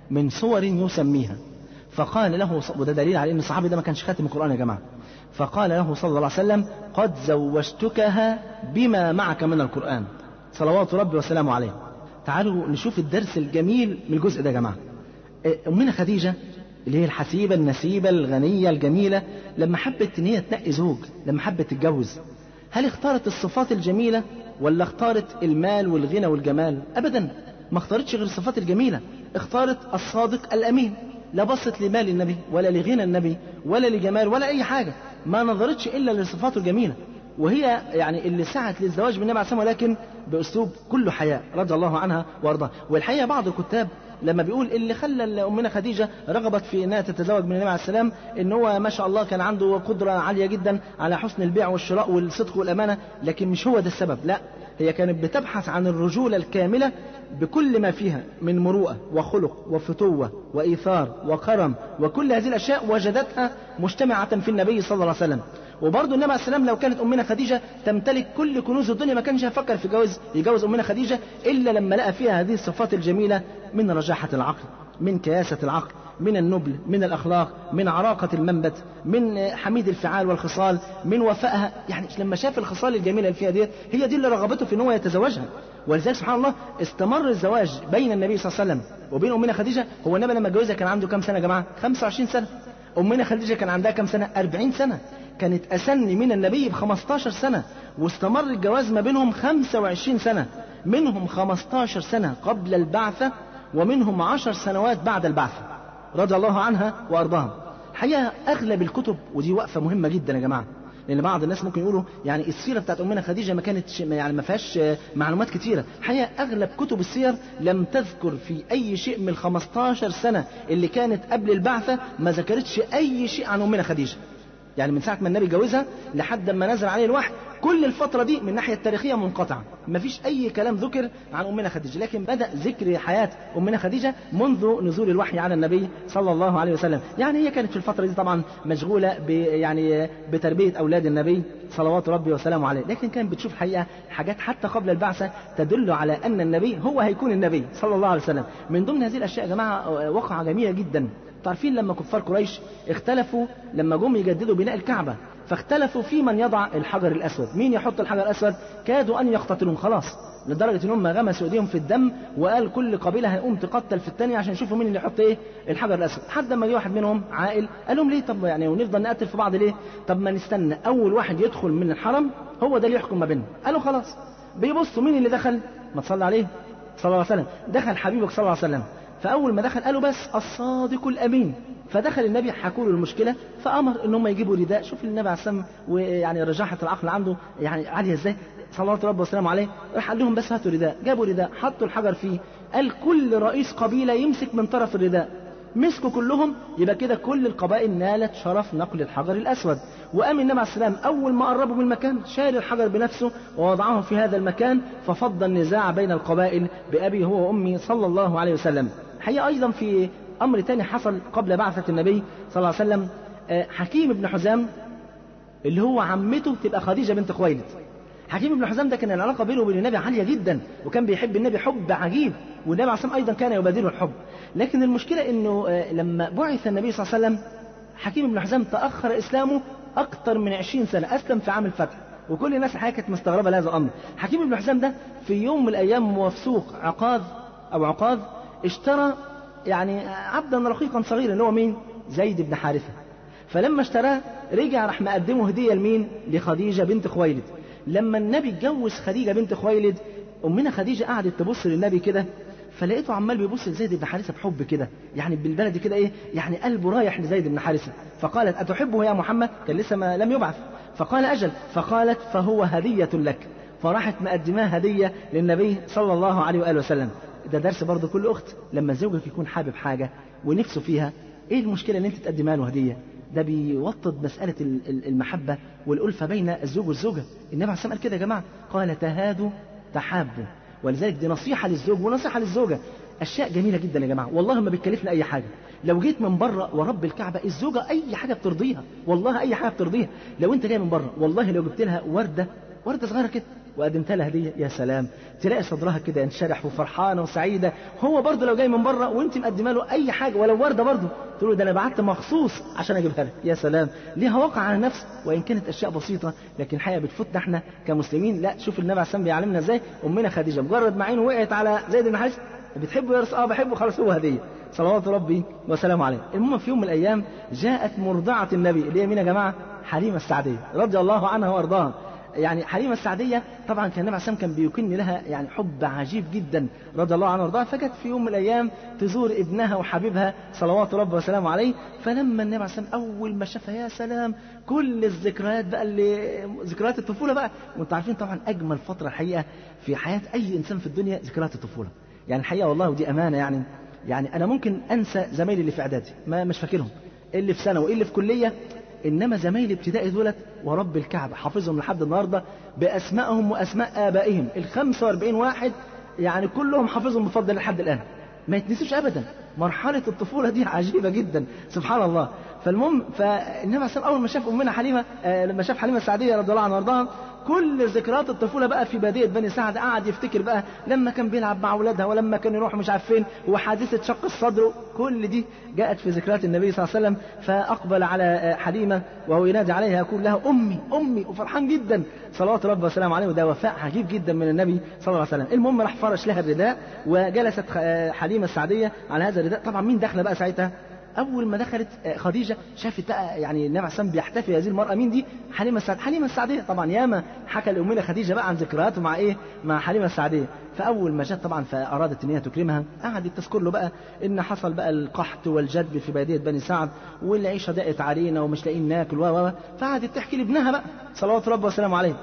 من صور يسميها فقال له وده دليل على ان الصحابي ده ما كانش خاتم القران يا جماعه فقال له صلى الله عليه وسلم قد زوجتكها بما معك من القران صلوات ربي وسلامه عليه تعالوا نشوف الدرس الجميل من الجزء ده يا جماعه امنا خديجه اللي هي الحسيبه النسيبه الغنيه الجميله لما حبت ان هي تنقي زوج لما حبت تتجوز هل اختارت الصفات الجميله ولا اختارت المال والغنى والجمال ابدا ما اختارتش غير الصفات الجميله اختارت الصادق الامين لا بصت لمال النبي ولا لغنى النبي ولا لجمال ولا اي حاجه ما نظرتش الا لصفاته الجميله وهي يعني اللي سعت للزواج بالنبي عليه الصلاه والسلام ولكن باسلوب كله حياء رضي الله عنها وارضاها والحقيقه بعض الكتاب لما بيقول اللي خلى امنا خديجه رغبت في انها تتزوج من النبي عليه السلام ان هو ما شاء الله كان عنده قدره عاليه جدا على حسن البيع والشراء والصدق والامانه لكن مش هو ده السبب لا هي كانت بتبحث عن الرجوله الكامله بكل ما فيها من مروءه وخلق وفتوه وايثار وكرم وكل هذه الاشياء وجدتها مجتمعه في النبي صلى الله عليه وسلم وبرضه النبي عليه السلام لو كانت امنا خديجه تمتلك كل كنوز الدنيا ما كانش هيفكر في جواز يجوز امنا خديجه الا لما لقى فيها هذه الصفات الجميله من رجاحه العقل من كياسه العقل من النبل من الاخلاق من عراقه المنبت من حميد الفعال والخصال من وفائها يعني لما شاف الخصال الجميله اللي فيها ديت هي دي اللي رغبته في ان هو يتزوجها ولذلك سبحان الله استمر الزواج بين النبي صلى الله عليه وسلم وبين امنا خديجه هو النبي لما اتجوزها كان عنده كام سنه يا جماعه 25 سنه امنا خديجه كان عندها كام سنه 40 سنه كانت أسن من النبي ب 15 سنة واستمر الجواز ما بينهم 25 سنة منهم 15 سنة قبل البعثة ومنهم 10 سنوات بعد البعثة رضي الله عنها وأرضاها الحقيقة أغلب الكتب ودي وقفة مهمة جدا يا جماعة لان بعض الناس ممكن يقولوا يعني السيره بتاعت امنا خديجه ما كانتش يعني ما فيهاش معلومات كتيره الحقيقه اغلب كتب السير لم تذكر في اي شيء من ال 15 سنه اللي كانت قبل البعثه ما ذكرتش اي شيء عن امنا خديجه يعني من ساعة ما النبي جوزها لحد ما نزل عليه الوحي كل الفترة دي من الناحية التاريخية منقطعة ما فيش أي كلام ذكر عن أمنا خديجة لكن بدأ ذكر حياة أمنا خديجة منذ نزول الوحي على النبي صلى الله عليه وسلم يعني هي كانت في الفترة دي طبعا مشغولة ب يعني بتربية أولاد النبي صلوات ربي وسلامه عليه لكن كانت بتشوف حقيقة حاجات حتى قبل البعثة تدل على أن النبي هو هيكون النبي صلى الله عليه وسلم من ضمن هذه الأشياء يا جماعة وقعة جميلة جدا عارفين لما كفار قريش اختلفوا لما جم يجددوا بناء الكعبة فاختلفوا في من يضع الحجر الأسود مين يحط الحجر الأسود كادوا أن يقتتلون خلاص لدرجة ان هم غمسوا ايديهم في الدم وقال كل قبيلة هيقوم تقتل في الثانية عشان يشوفوا مين اللي يحط ايه الحجر الأسود لحد ما جه واحد منهم عاقل قال لهم ليه طب يعني ونفضل نقتل في بعض ليه طب ما نستنى أول واحد يدخل من الحرم هو ده اللي يحكم ما بيننا قالوا خلاص بيبصوا مين اللي دخل ما تصلي عليه صلى الله عليه وسلم دخل حبيبك صلى الله عليه وسلم فأول ما دخل قالوا بس الصادق الأمين فدخل النبي حكوا له المشكله فامر ان هم يجيبوا رداء شوف النبي عليه السلام ويعني رجاحه العقل عنده يعني عاليه ازاي صلوات ربي وسلامه عليه راح قال لهم بس هاتوا رداء جابوا رداء حطوا الحجر فيه قال كل رئيس قبيله يمسك من طرف الرداء مسكوا كلهم يبقى كده كل القبائل نالت شرف نقل الحجر الاسود وقام النبي عليه السلام اول ما قربوا من المكان شال الحجر بنفسه ووضعه في هذا المكان ففض النزاع بين القبائل بابي هو وامي صلى الله عليه وسلم الحقيقه ايضا في امر تاني حصل قبل بعثه النبي صلى الله عليه وسلم حكيم بن حزام اللي هو عمته تبقى خديجه بنت خويلد حكيم بن حزام ده كان العلاقه بينه وبين النبي عاليه جدا وكان بيحب النبي حب عجيب والنبي عليه الصلاه ايضا كان يبادله الحب لكن المشكله انه لما بعث النبي صلى الله عليه وسلم حكيم بن حزام تاخر اسلامه اكثر من 20 سنه اسلم في عام الفتح وكل الناس الحقيقه كانت مستغربه لهذا الامر حكيم بن حزام ده في يوم من الايام وفي سوق عقاذ او عقاذ اشترى يعني عبدا رقيقا صغيرا اللي هو مين زيد بن حارثه فلما اشتراه رجع راح مقدمه هديه لمين لخديجه بنت خويلد لما النبي اتجوز خديجه بنت خويلد امنا خديجه قعدت تبص للنبي كده فلقيته عمال بيبص لزيد بن حارثه بحب كده يعني بالبلدي كده ايه يعني قلبه رايح لزيد بن حارثه فقالت اتحبه يا محمد كان لسه ما لم يبعث فقال اجل فقالت فهو هديه لك فراحت مقدماه هديه للنبي صلى الله عليه واله وسلم ده درس برضه كل اخت لما زوجك يكون حابب حاجه ونفسه فيها ايه المشكله ان انت تقدمها له هديه ده بيوطد مسألة المحبة والألفة بين الزوج والزوجة النبي عليه الصلاة قال كده يا جماعة قال تهادوا تحابوا ولذلك دي نصيحة للزوج ونصيحة للزوجة أشياء جميلة جدا يا جماعة والله ما بتكلفنا أي حاجة لو جيت من بره ورب الكعبة الزوجة أي حاجة بترضيها والله أي حاجة بترضيها لو أنت جاي من بره والله لو جبت لها وردة وردة صغيرة كده وقدمت لها هديه يا سلام تلاقي صدرها كده ينشرح وفرحانه وسعيده هو برضه لو جاي من بره وانت مقدمه له اي حاجه ولو ورده برضه تقول له ده انا بعت مخصوص عشان اجيبها لك يا سلام ليها وقع على النفس وان كانت اشياء بسيطه لكن الحقيقه بتفوتنا احنا كمسلمين لا شوف النبي عليه الصلاه والسلام بيعلمنا ازاي امنا خديجه مجرد ما عينه وقعت على زيد بن حارثه بتحبه يا رسول اه بحبه خلاص هو هديه صلوات ربي وسلامه عليه المهم في يوم من الايام جاءت مرضعه النبي اللي هي مين يا جماعه حليمه السعديه رضي الله عنها وارضاها يعني حليمة السعدية طبعا كان النبي عليه الصلاة كان بيكن لها يعني حب عجيب جدا رضي الله عنها وارضاها فجت في يوم من الأيام تزور ابنها وحبيبها صلوات ربي وسلامه عليه فلما النبي عليه الصلاة أول ما شافها يا سلام كل الذكريات بقى اللي ذكريات الطفولة بقى وانتم عارفين طبعا أجمل فترة الحقيقة في حياة أي إنسان في الدنيا ذكريات الطفولة يعني الحقيقة والله ودي أمانة يعني يعني أنا ممكن أنسى زمايلي اللي في إعدادي ما مش فاكرهم اللي في ثانوي اللي في كلية انما زمايلي ابتدائي دولت ورب الكعبه حافظهم لحد النهارده باسمائهم واسماء ابائهم ال 45 واحد يعني كلهم حافظهم بفضل لحد الان ما يتنسوش ابدا مرحله الطفوله دي عجيبه جدا سبحان الله فالمهم فالنبي عليه اول ما شاف امنا حليمه آه لما شاف حليمه السعديه رضي الله عنها وارضاها كل ذكريات الطفوله بقى في باديه بني سعد قعد يفتكر بقى لما كان بيلعب مع اولادها ولما كان يروح مش عارف فين وحادثه شق الصدر كل دي جاءت في ذكريات النبي صلى الله عليه وسلم فاقبل على حليمه وهو ينادي عليها يقول لها امي امي وفرحان جدا صلوات ربي وسلامه عليه وده وفاء عجيب جدا من النبي صلى الله عليه وسلم المهم راح فرش لها الرداء وجلست حليمه السعديه على هذا الرداء طبعا مين داخله بقى ساعتها اول ما دخلت خديجه شافت بقى يعني النبي عليه الصلاه بيحتفي هذه المراه مين دي حليمه السعديه حليمه السعديه طبعا ياما حكى لامنا خديجه بقى عن ذكرياته مع ايه مع حليمه السعديه فاول ما جت طبعا فارادت ان هي تكرمها قعدت تذكر له بقى ان حصل بقى القحط والجدب في باديه بني سعد والعيشه ضاقت علينا ومش لاقيين ناكل و فقعدت تحكي لابنها بقى صلوات ربي وسلامه عليه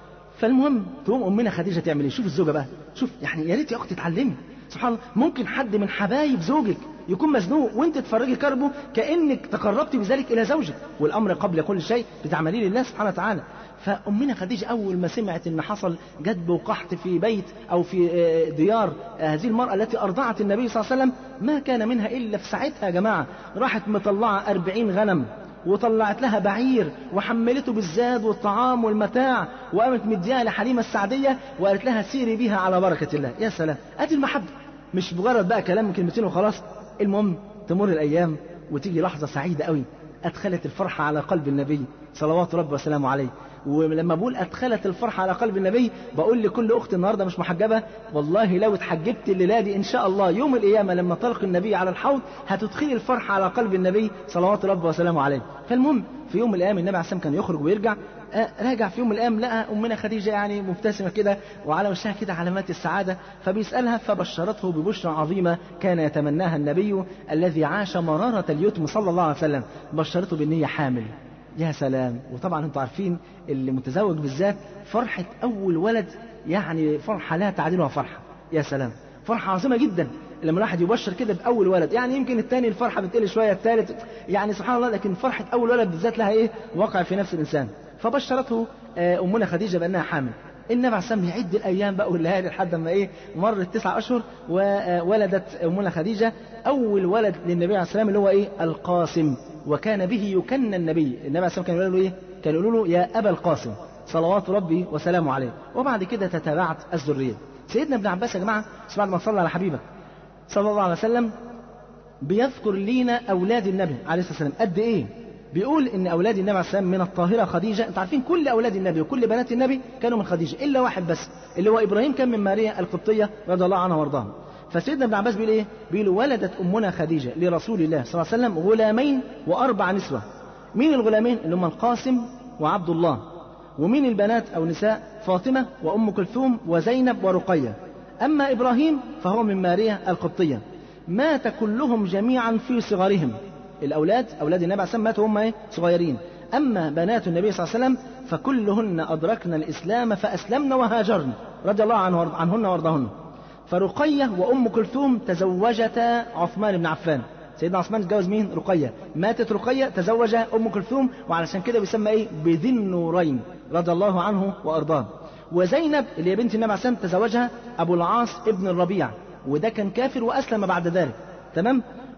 فالمهم تقوم امنا خديجه تعمل ايه شوف الزوجه بقى شوف يعني يا ريت يا اختي تتعلمي سبحان الله ممكن حد من حبايب زوجك يكون مزنوق وانت تفرجي كربه كانك تقربت بذلك الى زوجك والامر قبل كل شيء بتعمليه لله سبحانه وتعالى فامنا خديجه اول ما سمعت ان حصل جدب وقحط في بيت او في ديار هذه المراه التي ارضعت النبي صلى الله عليه وسلم ما كان منها الا في ساعتها يا جماعه راحت مطلعه أربعين غنم وطلعت لها بعير وحملته بالزاد والطعام والمتاع وقامت مديها لحليمه السعديه وقالت لها سيري بها على بركه الله يا سلام ادي المحبه مش مجرد بقى كلام من كلمتين وخلاص المهم تمر الايام وتيجي لحظه سعيده قوي ادخلت الفرحه على قلب النبي صلوات ربي وسلامه عليه ولما بقول ادخلت الفرحه على قلب النبي بقول لكل اخت النهارده مش محجبه والله لو اتحجبت الليله دي ان شاء الله يوم القيامه لما تلقي النبي على الحوض هتدخلي الفرحه على قلب النبي صلوات ربي وسلامه عليه فالمهم في يوم من الايام النبي عليه الصلاه كان يخرج ويرجع آه راجع في يوم من الايام لقى امنا خديجه يعني مبتسمه كده وعلى وشها كده علامات السعاده فبيسالها فبشرته ببشرى عظيمه كان يتمناها النبي الذي عاش مراره اليتم صلى الله عليه وسلم بشرته بان هي حامل يا سلام وطبعا انتم عارفين اللي متزوج بالذات فرحه اول ولد يعني فرحه لا تعدلها فرحه يا سلام فرحه عظيمه جدا لما الواحد يبشر كده باول ولد يعني يمكن الثاني الفرحه بتقل شويه الثالث يعني سبحان الله لكن فرحه اول ولد بالذات لها ايه وقع في نفس الانسان فبشرته امنا خديجه بانها حامل النبي عليه الصلاه يعد الايام بقى والليالي لحد ما ايه مرت تسع اشهر وولدت امنا خديجه اول ولد للنبي عليه السلام اللي هو ايه القاسم وكان به يكنى النبي النبي عليه الصلاه كان يقول له ايه كان يقولوا له يا ابا القاسم صلوات ربي وسلامه عليه وبعد كده تتابعت الذريه سيدنا ابن عباس يا جماعه بعد ما صلى على حبيبك صلى الله عليه وسلم بيذكر لينا اولاد النبي عليه الصلاه والسلام قد ايه بيقول ان اولاد النبي عليه السلام من الطاهره خديجه انتوا عارفين كل اولاد النبي وكل بنات النبي كانوا من خديجه الا واحد بس اللي هو ابراهيم كان من ماريا القبطيه رضي الله عنها وارضاها فسيدنا ابن عباس بيقول ايه بيقول ولدت امنا خديجه لرسول الله صلى الله عليه وسلم غلامين واربع نسوه مين الغلامين اللي هم القاسم وعبد الله ومين البنات او نساء فاطمه وام كلثوم وزينب ورقيه اما ابراهيم فهو من ماريا القبطيه مات كلهم جميعا في صغرهم الاولاد اولاد النبي عليه الصلاه ماتوا هم ايه صغيرين اما بنات النبي صلى الله عليه وسلم فكلهن ادركن الاسلام فاسلمن وهاجرن رضي الله عنه عنهن وارضاهن فرقيه وام كلثوم تزوجتا عثمان بن عفان سيدنا عثمان اتجوز مين رقيه ماتت رقيه تزوج ام كلثوم وعلشان كده بيسمى ايه بذي النورين رضي الله عنه وارضاه وزينب اللي هي بنت النبي عليه الصلاه تزوجها ابو العاص ابن الربيع وده كان كافر واسلم بعد ذلك تمام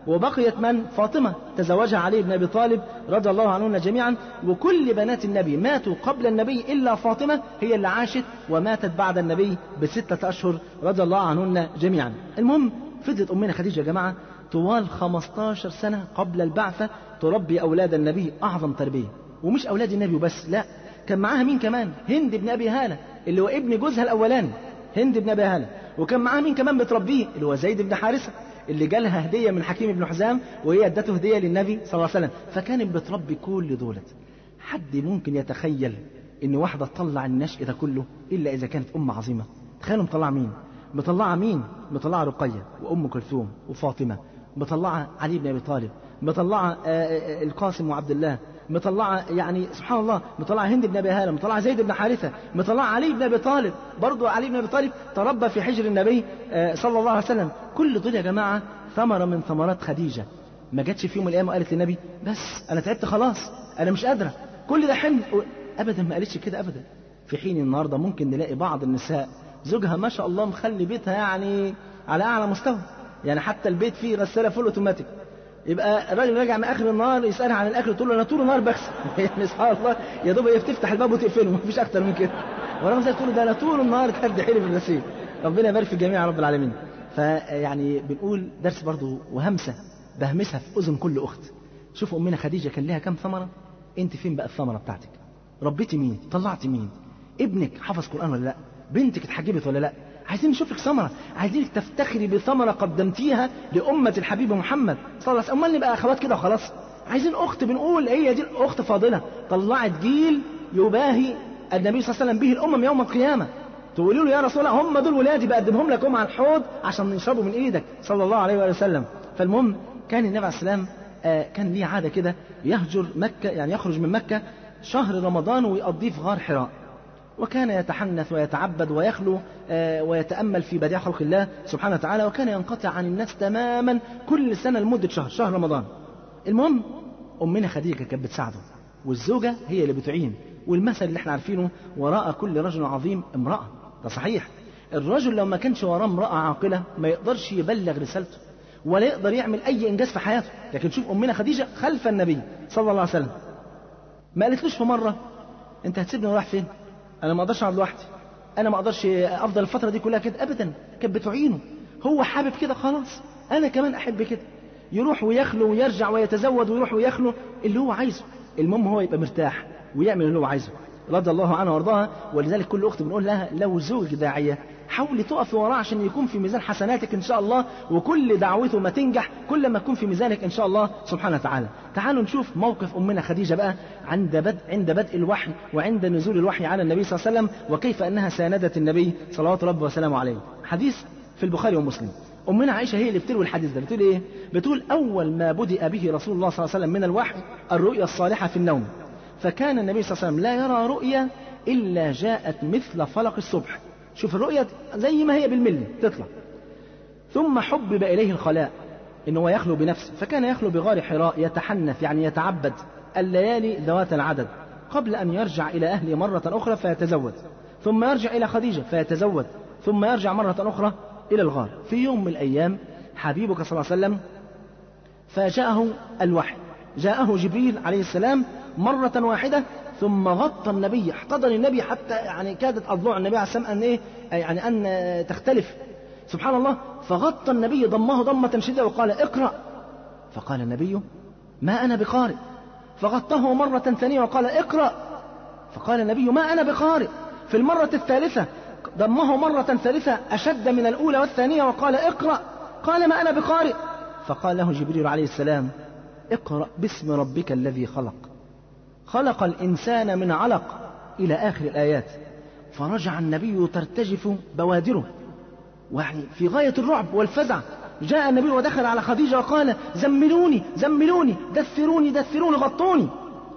وبقيت من فاطمة تزوجها علي بن أبي طالب رضي الله عنهن جميعا وكل بنات النبي ماتوا قبل النبي إلا فاطمة هي اللي عاشت وماتت بعد النبي بستة أشهر رضي الله عنهن جميعا المهم فضلت أمنا خديجة يا جماعة طوال 15 سنة قبل البعثة تربي أولاد النبي أعظم تربية ومش أولاد النبي وبس لا كان معاها مين كمان هند بن أبي هالة اللي هو ابن جوزها الأولاني هند بن أبي هالة وكان معاها مين كمان بتربيه اللي هو زيد بن حارثة اللي جالها هدية من حكيم بن حزام وهي ادته هدية للنبي صلى الله عليه وسلم فكانت بتربي كل دولت حد ممكن يتخيل ان واحدة تطلع النشء ده كله الا اذا كانت ام عظيمة تخيلوا مطلعة مين مطلعة مين مطلعة رقية وام كلثوم وفاطمة مطلعة علي بن ابي طالب مطلعة القاسم وعبد الله مطلعة يعني سبحان الله مطلعة هند بن أبي هالة مطلعة زيد بن حارثة مطلعة علي بن أبي طالب برضو علي بن أبي طالب تربى في حجر النبي صلى الله عليه وسلم كل دول يا جماعة ثمرة من ثمرات خديجة ما جاتش في يوم من الأيام وقالت للنبي بس أنا تعبت خلاص أنا مش قادرة كل ده حمل أبدا ما قالتش كده أبدا في حين النهاردة ممكن نلاقي بعض النساء زوجها ما شاء الله مخلي بيتها يعني على أعلى مستوى يعني حتى البيت فيه غسالة فول أوتوماتيك يبقى الراجل راجع من اخر النهار يسالها عن الاكل تقول له انا طول النهار بغسل يعني سبحان الله يا دوب هي بتفتح الباب وتقفله مفيش اكتر من كده ورغم ذلك تقول له ده انا طول النهار كد حيلي في الغسيل ربنا يبارك في الجميع يا رب العالمين فيعني بنقول درس برضه وهمسه بهمسها في اذن كل اخت شوف امنا خديجه كان لها كام ثمره انت فين بقى الثمره بتاعتك ربيتي مين طلعتي مين ابنك حفظ قران ولا لا بنتك اتحجبت ولا لا عايزين نشوف لك ثمرة عايزينك تفتخري بثمرة قدمتيها لأمة الحبيب محمد صلى الله عليه وسلم أمال نبقى أخوات كده وخلاص عايزين أخت بنقول هي دي الأخت فاضلة طلعت جيل يباهي النبي صلى الله عليه وسلم به الأمم يوم القيامة تقولوا له يا رسول الله هم دول ولادي بقدمهم لكم على الحوض عشان نشربوا من ايدك صلى الله عليه وآله وسلم فالمهم كان النبي عليه السلام آه كان ليه عادة كده يهجر مكة يعني يخرج من مكة شهر رمضان ويقضيه في غار حراء وكان يتحنث ويتعبد ويخلو آه ويتأمل في بديع خلق الله سبحانه وتعالى وكان ينقطع عن الناس تماما كل سنة لمدة شهر شهر رمضان المهم أمنا خديجة كانت بتساعده والزوجة هي اللي بتعين والمثل اللي احنا عارفينه وراء كل رجل عظيم امرأة ده صحيح الرجل لو ما كانش وراه امرأة عاقلة ما يقدرش يبلغ رسالته ولا يقدر يعمل أي إنجاز في حياته لكن شوف أمنا خديجة خلف النبي صلى الله عليه وسلم ما قالتلوش في مرة أنت هتسيبني ورايح فين انا ما اقدرش اقعد لوحدي انا ما اقدرش افضل الفتره دي كلها كده ابدا كانت بتعينه هو حابب كده خلاص انا كمان احب كده يروح ويخلو ويرجع ويتزود ويروح ويخلو اللي هو عايزه المهم هو يبقى مرتاح ويعمل اللي هو عايزه رضي الله عنها وارضاها ولذلك كل اخت بنقول لها لو زوجك داعيه حاولي تقفي وراه عشان يكون في ميزان حسناتك ان شاء الله وكل دعوته ما تنجح كل ما تكون في ميزانك ان شاء الله سبحانه وتعالى تعالوا نشوف موقف امنا خديجه بقى عند بدء عند بدء الوحي وعند نزول الوحي على النبي صلى الله عليه وسلم وكيف انها ساندت النبي صلوات ربه وسلامه عليه حديث في البخاري ومسلم أمنا عائشة هي اللي بتروي الحديث ده بتقول إيه؟ بتقول أول ما بدأ به رسول الله صلى الله عليه وسلم من الوحي الرؤيا الصالحة في النوم فكان النبي صلى الله عليه وسلم لا يرى رؤيا إلا جاءت مثل فلق الصبح شوف الرؤيا زي ما هي بالملي تطلع ثم حبب إليه الخلاء إن هو يخلو بنفسه فكان يخلو بغار حراء يتحنث يعني يتعبد الليالي ذوات العدد قبل أن يرجع إلى أهله مرة أخرى فيتزود ثم يرجع إلى خديجة فيتزود ثم يرجع مرة أخرى إلى الغار في يوم من الأيام حبيبك صلى الله عليه وسلم فجاءه الوحي جاءه جبريل عليه السلام مرة واحدة ثم غطى النبي احتضن النبي حتى يعني كادت أضلوع النبي عليه السلام أن إيه يعني أن تختلف سبحان الله فغطى النبي ضمه ضمة شديدة وقال اقرأ فقال النبي ما أنا بقارئ فغطاه مرة ثانية وقال اقرأ فقال النبي ما أنا بقارئ في المرة الثالثة ضمه مرة ثالثة أشد من الأولى والثانية وقال اقرأ قال ما أنا بقارئ فقال له جبريل عليه السلام اقرأ باسم ربك الذي خلق خلق الإنسان من علق إلى آخر الآيات فرجع النبي ترتجف بوادره ويعني في غاية الرعب والفزع جاء النبي ودخل على خديجة وقال زملوني زملوني دثروني دثروني غطوني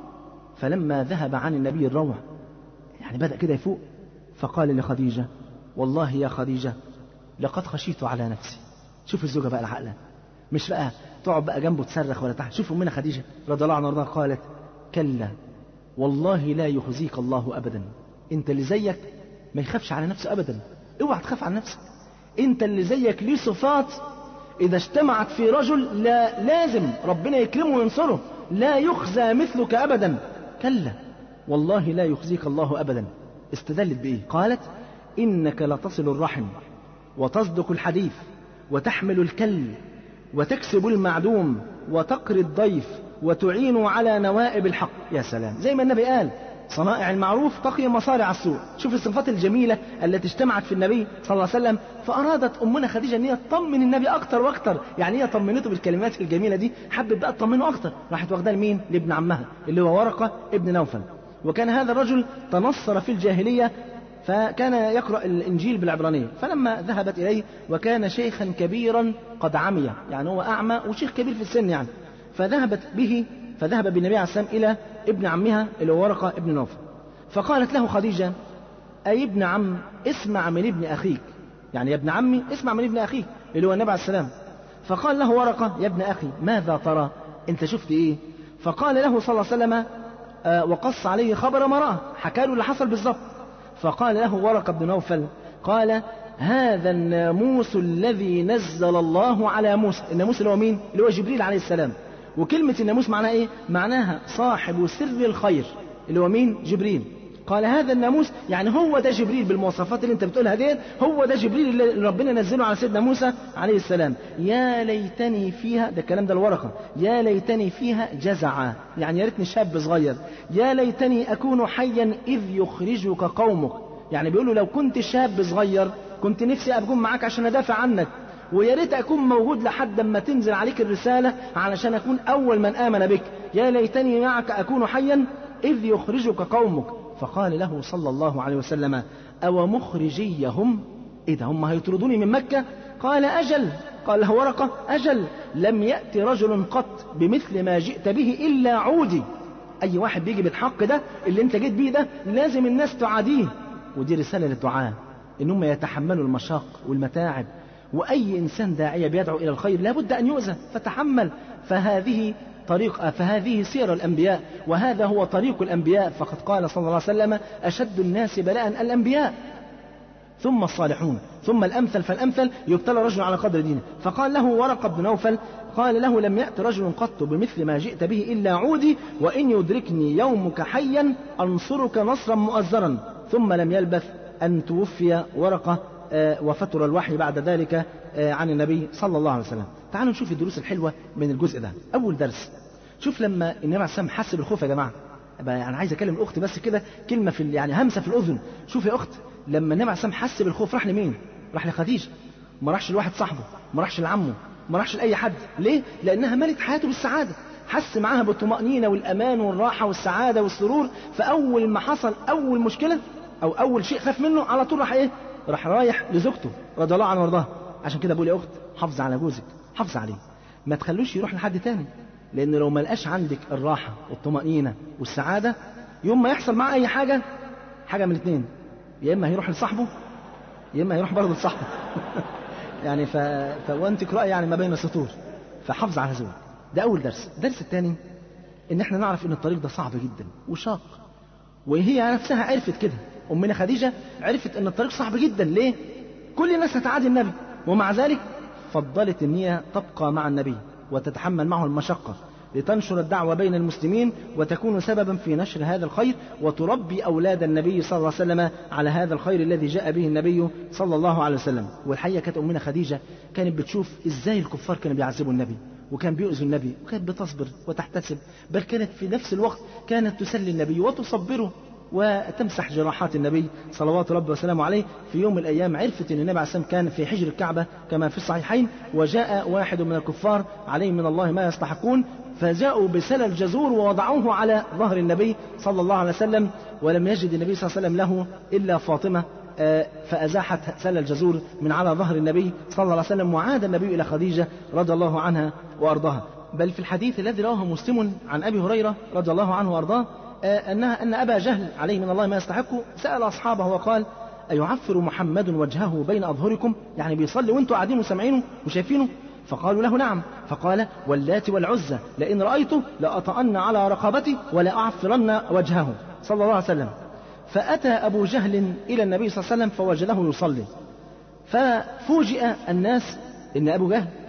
فلما ذهب عن النبي الروع يعني بدأ كده يفوق فقال لخديجة والله يا خديجة لقد خشيت على نفسي شوف الزوجة بقى العقلة مش بقى تقعد بقى جنبه تصرخ ولا تحت شوف أمنا خديجة رضي الله عنها وارضاها قالت كلا والله لا يخزيك الله أبدا أنت اللي زيك ما يخافش على نفسه أبدا اوعى تخاف على نفسك أنت اللي زيك ليه صفات إذا اجتمعت في رجل لا لازم ربنا يكرمه وينصره لا يخزى مثلك أبدا كلا والله لا يخزيك الله أبدا استدلت بإيه قالت إنك لتصل الرحم وتصدق الحديث وتحمل الكل وتكسب المعدوم وتقري الضيف وتعين على نوائب الحق يا سلام زي ما النبي قال صنائع المعروف تقي مصارع السوء شوف الصفات الجميلة التي اجتمعت في النبي صلى الله عليه وسلم فأرادت أمنا خديجة أن هي تطمن النبي أكتر وأكتر يعني هي طمنته بالكلمات الجميلة دي حبت بقى تطمنه أكتر راحت واخداه لمين لابن عمها اللي هو ورقة ابن نوفل وكان هذا الرجل تنصر في الجاهلية فكان يقرأ الإنجيل بالعبرانية فلما ذهبت إليه وكان شيخا كبيرا قد عمي يعني هو أعمى وشيخ كبير في السن يعني فذهبت به فذهب بالنبي عليه السلام إلى ابن عمها اللي هو ورقة ابن نوفل فقالت له خديجة أي ابن عم اسمع من ابن أخيك يعني يا ابن عمي اسمع من ابن أخيك اللي هو النبي عليه السلام فقال له ورقة يا ابن أخي ماذا ترى أنت شفت إيه فقال له صلى الله عليه وسلم آه وقص عليه خبر ما رأى حكى له اللي حصل بالظبط فقال له ورقة بن نوفل قال هذا الناموس الذي نزل الله على موسى الناموس اللي هو مين اللي هو جبريل عليه السلام وكلمة الناموس معناها ايه معناها صاحب سر الخير اللي هو مين جبريل قال هذا الناموس يعني هو ده جبريل بالمواصفات اللي انت بتقولها ديت هو ده جبريل اللي ربنا نزله على سيدنا موسى عليه السلام يا ليتني فيها ده الكلام ده الورقه يا ليتني فيها جزعا يعني يا ريتني شاب صغير يا ليتني اكون حيا اذ يخرجك قومك يعني بيقولوا لو كنت شاب صغير كنت نفسي اكون معاك عشان ادافع عنك ويا ريت اكون موجود لحد ما تنزل عليك الرساله علشان اكون اول من امن بك يا ليتني معك اكون حيا اذ يخرجك قومك فقال له صلى الله عليه وسلم أو مخرجيهم إيه ده هم هيطردوني من مكة قال أجل قال له ورقة أجل لم يأتي رجل قط بمثل ما جئت به إلا عودي أي واحد بيجي بالحق ده اللي أنت جيت بيه ده لازم الناس تعاديه ودي رسالة للدعاء إن هم يتحملوا المشاق والمتاعب وأي إنسان داعية بيدعو إلى الخير لابد أن يؤذى فتحمل فهذه طريق فهذه سير الأنبياء وهذا هو طريق الأنبياء فقد قال صلى الله عليه وسلم أشد الناس بلاء الأنبياء ثم الصالحون ثم الأمثل فالأمثل يبتلى رجل على قدر دينه فقال له ورقة بن نوفل قال له لم يأت رجل قط بمثل ما جئت به إلا عودي وإن يدركني يومك حيا أنصرك نصرا مؤزرا ثم لم يلبث أن توفي ورقة وفتر الوحي بعد ذلك عن النبي صلى الله عليه وسلم تعالوا نشوف الدروس الحلوة من الجزء ده أول درس شوف لما النبي عليه السلام حس بالخوف يا جماعة أنا عايز أكلم الأخت بس كده كلمة في يعني همسة في الأذن شوف يا أخت لما النبي عليه السلام حس بالخوف راح لمين؟ راح لخديجة ما راحش لواحد صاحبه ما راحش لعمه ما راحش لأي حد ليه؟ لأنها ملت حياته بالسعادة حس معاها بالطمأنينة والأمان والراحة والسعادة والسرور فأول ما حصل أول مشكلة أو أول شيء خاف منه على طول راح إيه؟ راح رايح لزوجته رضي الله عنها وارضاها عشان كده بقول يا أخت حافظ على جوزك حافظ عليه ما تخلوش يروح لحد تاني لأن لو ما لقاش عندك الراحة والطمأنينة والسعادة يوم ما يحصل معاه أي حاجة حاجة من الاثنين يا إما هيروح لصاحبه يا إما هيروح برضه لصاحبه يعني ف... فوانت اقرأي يعني ما بين السطور فحافظ على زوجك ده أول درس الدرس الثاني إن إحنا نعرف إن الطريق ده صعب جدا وشاق وهي نفسها عرفت كده أمنا خديجة عرفت إن الطريق صعب جدا ليه؟ كل الناس هتعادي النبي ومع ذلك فضلت إن هي تبقى مع النبي وتتحمل معه المشقة لتنشر الدعوة بين المسلمين وتكون سببا في نشر هذا الخير وتربي أولاد النبي صلى الله عليه وسلم على هذا الخير الذي جاء به النبي صلى الله عليه وسلم والحقيقة كانت أمنا خديجة كانت بتشوف إزاي الكفار كانوا بيعذبوا النبي وكان بيؤذوا النبي وكانت بتصبر وتحتسب بل كانت في نفس الوقت كانت تسلي النبي وتصبره وتمسح جراحات النبي صلوات ربي وسلامه عليه في يوم من الأيام عرفت أن النبي عليه السلام كان في حجر الكعبة كما في الصحيحين وجاء واحد من الكفار عليهم من الله ما يستحقون فجاءوا بسل الجزور ووضعوه على ظهر النبي صلى الله عليه وسلم ولم يجد النبي صلى الله عليه وسلم له إلا فاطمة فأزاحت سل الجزور من على ظهر النبي صلى الله عليه وسلم وعاد النبي إلى خديجة رضي الله عنها وأرضاها بل في الحديث الذي رواه مسلم عن أبي هريرة رضي الله عنه وأرضاه أنها أن أبا جهل عليه من الله ما يستحقه سأل أصحابه وقال أيعفر محمد وجهه بين أظهركم يعني بيصلي وانتم قاعدين وسامعينه وشايفينه فقالوا له نعم فقال واللات والعزى لئن رأيته لأطأن على رقبتي ولا أعفرن وجهه صلى الله عليه وسلم فأتى أبو جهل إلى النبي صلى الله عليه وسلم فوجده يصلي ففوجئ الناس إن أبو جهل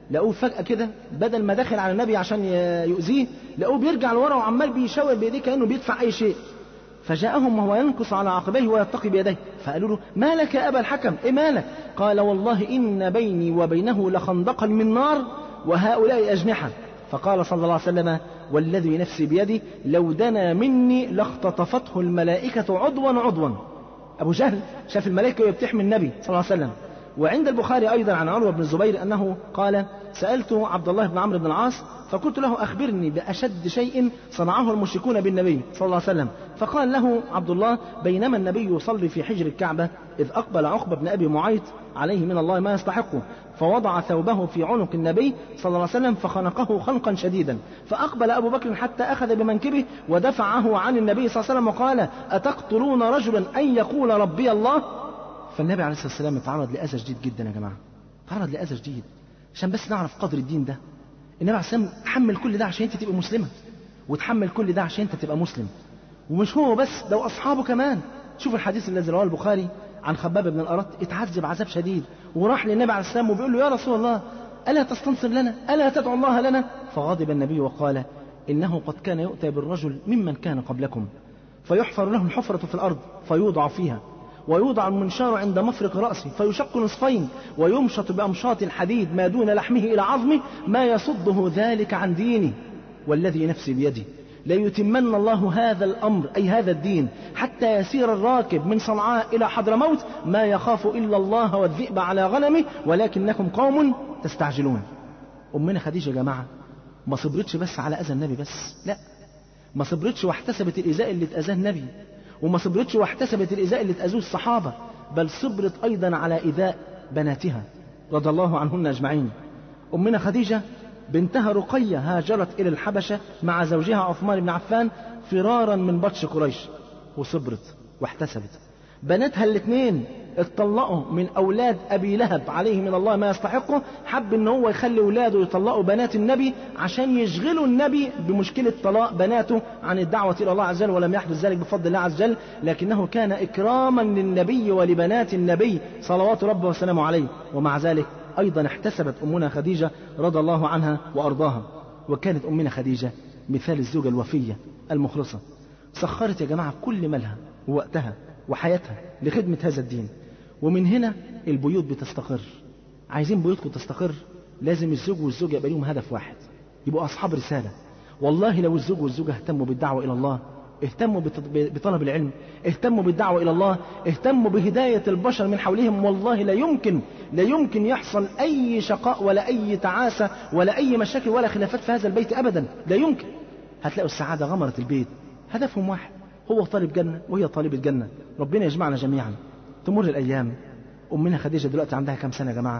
لقوه فجأة كده بدل ما دخل على النبي عشان يؤذيه لقوه بيرجع لورا وعمال بيشاور بيديه كأنه بيدفع أي شيء فجاءهم وهو ينكص على عقبيه ويتقي بيديه فقالوا له ما لك يا أبا الحكم إيه مالك قال والله إن بيني وبينه لخندقا من نار وهؤلاء أجنحة فقال صلى الله عليه وسلم والذي نفسي بيدي لو دنا مني لاختطفته الملائكة عضوا عضوا أبو جهل شاف الملائكة وهي بتحمي النبي صلى الله عليه وسلم وعند البخاري أيضا عن عروة بن الزبير أنه قال سألت عبد الله بن عمرو بن العاص فقلت له أخبرني بأشد شيء صنعه المشركون بالنبي صلى الله عليه وسلم فقال له عبد الله بينما النبي يصلي في حجر الكعبة إذ أقبل عقبة بن أبي معيط عليه من الله ما يستحقه فوضع ثوبه في عنق النبي صلى الله عليه وسلم فخنقه خنقا شديدا فأقبل أبو بكر حتى أخذ بمنكبه ودفعه عن النبي صلى الله عليه وسلم وقال أتقتلون رجلا أن يقول ربي الله فالنبي عليه الصلاة والسلام اتعرض لأذى شديد جدا يا جماعة تعرض لأذى شديد عشان بس نعرف قدر الدين ده النبي عليه الصلاة والسلام تحمل كل ده عشان انت تبقى مسلمة وتحمل كل ده عشان انت تبقى مسلم ومش هو بس ده واصحابه كمان شوف الحديث الذي رواه البخاري عن خباب بن الأرت اتعذب عذاب شديد وراح للنبي عليه السلام وبيقول له يا رسول الله ألا تستنصر لنا ألا تدعو الله لنا فغضب النبي وقال إنه قد كان يؤتى بالرجل ممن كان قبلكم فيحفر له الحفرة في الأرض فيوضع فيها ويوضع المنشار عند مفرق رأسه فيشق نصفين ويمشط بأمشاط الحديد ما دون لحمه إلى عظمه ما يصده ذلك عن دينه والذي نفسي بيده ليتمن الله هذا الأمر أي هذا الدين حتى يسير الراكب من صنعاء إلى حضرموت ما يخاف إلا الله والذئب على غنمه ولكنكم قوم تستعجلون أمنا خديجة يا جماعة ما صبرتش بس على أذى النبي بس لا ما صبرتش واحتسبت الإزاء اللي اتأذاه النبي وما صبرتش واحتسبت الإزاء اللي اتأذوه الصحابة بل صبرت أيضا على إيذاء بناتها رضي الله عنهن أجمعين أمنا خديجة بنتها رقية هاجرت إلى الحبشة مع زوجها عثمان بن عفان فرارا من بطش قريش وصبرت واحتسبت بناتها الاثنين اتطلقوا من أولاد أبي لهب عليه من الله ما يستحقه حب ان هو يخلي أولاده يطلقوا بنات النبي عشان يشغلوا النبي بمشكلة طلاق بناته عن الدعوة إلى الله عز وجل ولم يحدث ذلك بفضل الله عز وجل لكنه كان إكراما للنبي ولبنات النبي صلوات ربه وسلامه عليه ومع ذلك أيضا احتسبت أمنا خديجة رضي الله عنها وأرضاها وكانت أمنا خديجة مثال الزوجة الوفية المخلصة سخرت يا جماعة كل مالها ووقتها وحياتها لخدمة هذا الدين ومن هنا البيوت بتستقر عايزين بيوتكم تستقر لازم الزوج والزوجة يبقى لهم هدف واحد يبقوا أصحاب رسالة والله لو الزوج والزوجة اهتموا بالدعوة إلى الله اهتموا بطلب العلم اهتموا بالدعوة إلى الله اهتموا بهداية البشر من حولهم والله لا يمكن لا يمكن يحصل أي شقاء ولا أي تعاسة ولا أي مشاكل ولا خلافات في هذا البيت أبدا لا يمكن هتلاقوا السعادة غمرت البيت هدفهم واحد هو طالب جنة وهي طالبة جنة ربنا يجمعنا جميعا تمر الأيام أمنا خديجة دلوقتي عندها كم سنة يا جماعة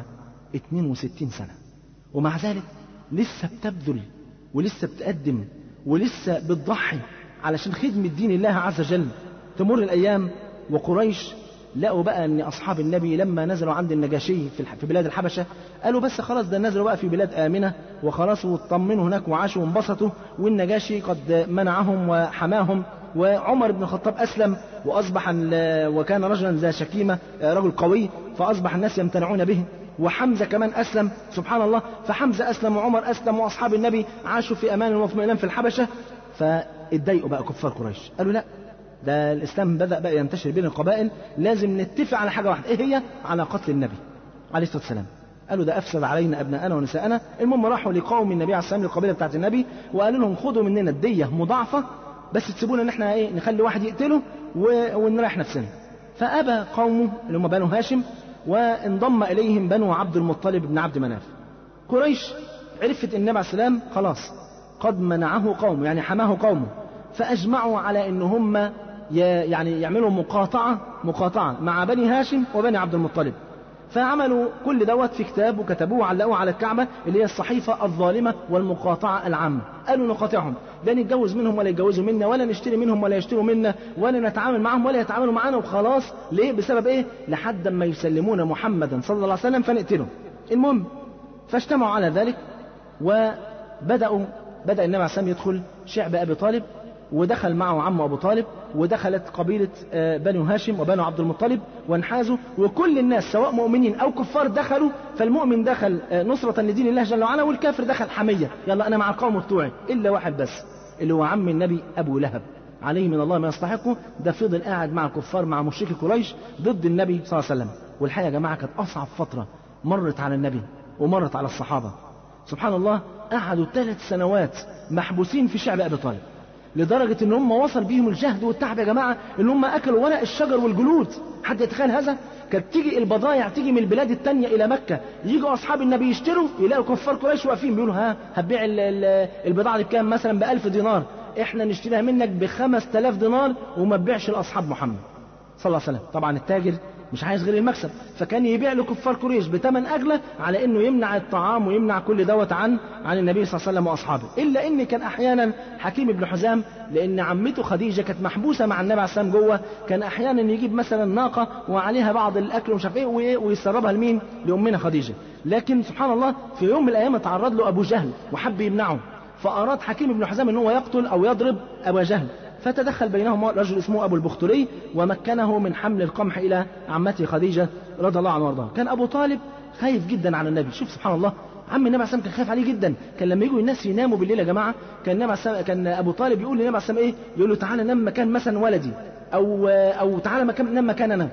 62 سنة ومع ذلك لسه بتبذل ولسه بتقدم ولسه بتضحي علشان خدمة دين الله عز وجل تمر الأيام وقريش لقوا بقى ان اصحاب النبي لما نزلوا عند النجاشي في في بلاد الحبشه قالوا بس خلاص ده نزلوا بقى في بلاد امنه وخلاص واطمنوا هناك وعاشوا وانبسطوا والنجاشي قد منعهم وحماهم وعمر بن الخطاب اسلم واصبح وكان رجلا ذا شكيمه رجل قوي فاصبح الناس يمتنعون به وحمزة كمان أسلم سبحان الله فحمزة أسلم وعمر أسلم وأصحاب النبي عاشوا في أمان واطمئنان في الحبشة فاتضايقوا بقى كفار قريش قالوا لا ده الإسلام بدأ بقى ينتشر بين القبائل لازم نتفق على حاجة واحدة إيه هي؟ على قتل النبي عليه الصلاة والسلام قالوا ده أفسد علينا أبناءنا ونساءنا المهم راحوا لقوم النبي عليه الصلاة والسلام القبيلة بتاعت النبي وقالوا لهم خدوا مننا الدية مضاعفة بس تسيبونا ان احنا ايه نخلي واحد يقتله و... ونريح نفسنا فابى قومه اللي هم بنو هاشم وانضم اليهم بنو عبد المطلب بن عبد مناف قريش عرفت ان النبي عليه السلام خلاص قد منعه قومه يعني حماه قومه فاجمعوا على ان هم يعني يعملوا مقاطعه مقاطعه مع بني هاشم وبني عبد المطلب فعملوا كل دوت في كتاب وكتبوه وعلقوه على الكعبة اللي هي الصحيفة الظالمة والمقاطعة العامة قالوا نقاطعهم لا نتجوز منهم ولا يتجوزوا منا ولا نشتري منهم ولا يشتروا منا ولا نتعامل معهم ولا يتعاملوا معنا وخلاص ليه بسبب ايه لحد ما يسلمون محمدا صلى الله عليه وسلم فنقتله المهم فاجتمعوا على ذلك وبدأوا بدأ النبي عليه السلام يدخل شعب أبي طالب ودخل معه عمه أبو طالب ودخلت قبيلة آه، بنو هاشم وبنو عبد المطلب وانحازوا وكل الناس سواء مؤمنين أو كفار دخلوا فالمؤمن دخل آه، نصرة لدين الله جل وعلا والكافر دخل حمية يلا أنا مع القوم بتوعي إلا واحد بس اللي هو عم النبي أبو لهب عليه من الله ما يستحقه ده فضل قاعد مع الكفار مع مشركي قريش ضد النبي صلى الله عليه وسلم والحقيقة يا جماعة كانت أصعب فترة مرت على النبي ومرت على الصحابة سبحان الله قعدوا ثلاث سنوات محبوسين في شعب أبي طالب لدرجة ان هم وصل بيهم الجهد والتعب يا جماعة ان هم اكلوا ورق الشجر والجلود حد يتخيل هذا كانت تيجي البضائع تيجي من البلاد التانية الى مكة يجوا اصحاب النبي يشتروا يلاقوا كفار قريش واقفين بيقولوا ها هتبيع ال- ال- البضاعة دي بكام مثلا بألف دينار احنا نشتريها منك بخمس تلاف دينار وما تبيعش لاصحاب محمد صلى الله عليه وسلم طبعا التاجر مش عايز غير المكسب فكان يبيع لكفار قريش بثمن اغلى على انه يمنع الطعام ويمنع كل دوت عن عن النبي صلى الله عليه وسلم واصحابه الا ان كان احيانا حكيم بن حزام لان عمته خديجه كانت محبوسه مع النبي عليه السلام جوه كان احيانا يجيب مثلا ناقه وعليها بعض الاكل ومش عارف ايه وإيه ويسربها لمين لامنا خديجه لكن سبحان الله في يوم من الايام اتعرض له ابو جهل وحب يمنعه فاراد حكيم بن حزام ان هو يقتل او يضرب ابا جهل فتدخل بينهما رجل اسمه أبو البختري ومكنه من حمل القمح إلى عمته خديجة رضي الله عنها وارضاها كان أبو طالب خايف جدا على النبي شوف سبحان الله عم النبي عليه السلام كان خايف عليه جدا كان لما يجوا الناس يناموا بالليل يا جماعه كان النبي عليه السلام كان ابو طالب يقول للنبي عليه السلام ايه يقول له تعالى نام مكان مثلا ولدي او او تعالى مكان نام مكان انا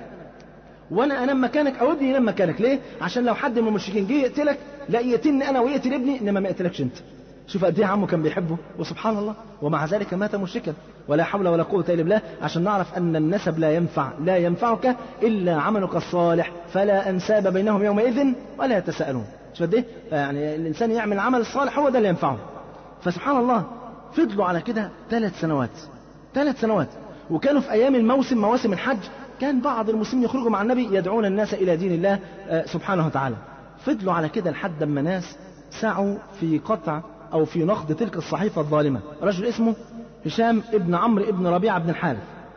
وانا انام مكانك او ابني ينام مكانك ليه عشان لو حد من المشركين جه يقتلك لا يقتلني انا ويقتل ابني انما ما يقتلكش انت شوف قد ايه عمه كان بيحبه وسبحان الله ومع ذلك مات مشركا ولا حول ولا قوه الا بالله عشان نعرف ان النسب لا ينفع لا ينفعك الا عملك الصالح فلا انساب بينهم يومئذ ولا يتساءلون شوف قد ايه يعني الانسان يعمل العمل الصالح هو ده اللي ينفعه فسبحان الله فضلوا على كده ثلاث سنوات ثلاث سنوات وكانوا في ايام الموسم مواسم الحج كان بعض المسلمين يخرجوا مع النبي يدعون الناس الى دين الله آه، سبحانه وتعالى فضلوا على كده لحد ما ناس سعوا في قطع او في نقد تلك الصحيفه الظالمه رجل اسمه هشام ابن عمرو ابن ربيعه بن الحارث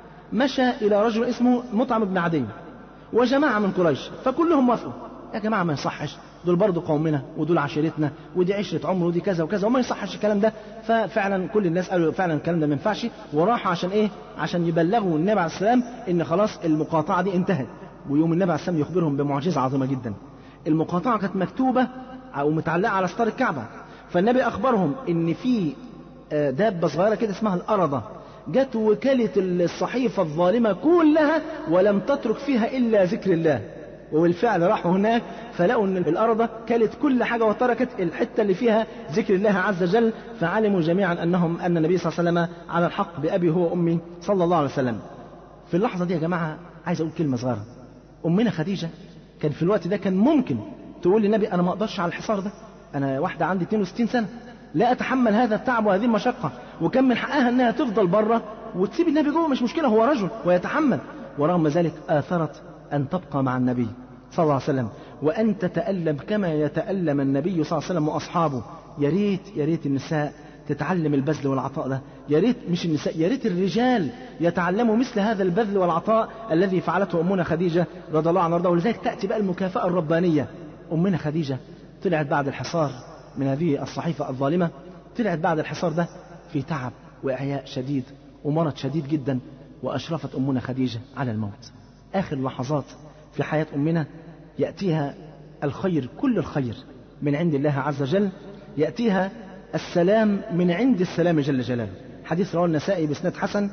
مشى الى رجل اسمه مطعم بن عدي وجماعه من قريش فكلهم وافقوا يا جماعه ما يصحش دول برضه قومنا ودول عشيرتنا ودي عشره عمر ودي كذا وكذا وما يصحش الكلام ده ففعلا كل الناس قالوا فعلا الكلام ده ما ينفعش وراحوا عشان ايه؟ عشان يبلغوا النبي عليه السلام ان خلاص المقاطعه دي انتهت ويوم النبي عليه السلام يخبرهم بمعجزه عظيمه جدا المقاطعه كانت مكتوبه او متعلقه على ستار الكعبه فالنبي اخبرهم ان في آه، دابه صغيره كده اسمها الارضه جت وكلت الصحيفه الظالمه كلها ولم تترك فيها الا ذكر الله وبالفعل راحوا هناك فلقوا ان الارض كلت كل حاجه وتركت الحته اللي فيها ذكر الله عز وجل فعلموا جميعا انهم ان النبي صلى الله عليه وسلم على الحق بابي هو وامي صلى الله عليه وسلم. في اللحظه دي يا جماعه عايز اقول كلمه صغيره. امنا خديجه كان في الوقت ده كان ممكن تقول للنبي انا ما اقدرش على الحصار ده. انا واحده عندي 62 سنه لا اتحمل هذا التعب وهذه المشقه وكان من حقها انها تفضل بره وتسيب النبي جوه مش مشكله هو رجل ويتحمل ورغم ذلك اثرت ان تبقى مع النبي صلى الله عليه وسلم وان تتالم كما يتالم النبي صلى الله عليه وسلم واصحابه يا ريت يا ريت النساء تتعلم البذل والعطاء ده يا ريت مش النساء يا ريت الرجال يتعلموا مثل هذا البذل والعطاء الذي فعلته امنا خديجه رضي الله عنها وارضاها ولذلك تاتي بقى المكافاه الربانيه امنا خديجه طلعت بعد الحصار من هذه الصحيفه الظالمه طلعت بعد الحصار ده في تعب واعياء شديد ومرض شديد جدا واشرفت امنا خديجه على الموت اخر لحظات في حياه امنا ياتيها الخير كل الخير من عند الله عز وجل ياتيها السلام من عند السلام جل جلاله حديث رواه النسائي باسناد حسن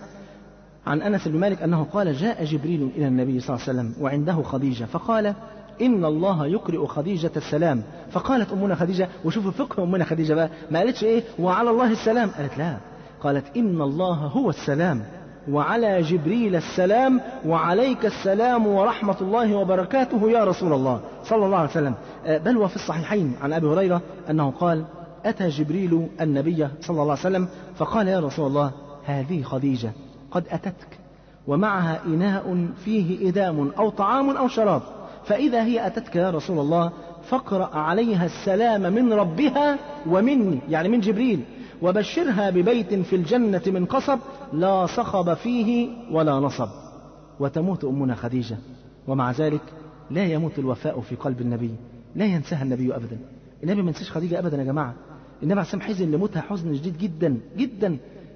عن انس بن مالك انه قال جاء جبريل الى النبي صلى الله عليه وسلم وعنده خديجه فقال ان الله يقرئ خديجه السلام فقالت امنا خديجه وشوفوا فقه امنا خديجه بقى ما قالتش ايه وعلى الله السلام قالت لا قالت ان الله هو السلام وعلى جبريل السلام وعليك السلام ورحمة الله وبركاته يا رسول الله صلى الله عليه وسلم آه، بل وفي الصحيحين عن أبي هريرة أنه قال أتى جبريل النبي صلى الله عليه وسلم فقال يا رسول الله هذه خديجة قد أتتك ومعها إناء فيه إدام أو طعام أو شراب فإذا هي أتتك يا رسول الله فاقرأ عليها السلام من ربها ومني يعني من جبريل وبشرها ببيت في الجنة من قصب لا صخب فيه ولا نصب وتموت أمنا خديجة ومع ذلك لا يموت الوفاء في قلب النبي لا ينساها النبي أبدا النبي ما ينساش خديجة أبدا يا جماعة النبي عليه السلام حزن لموتها حزن شديد جدا جدا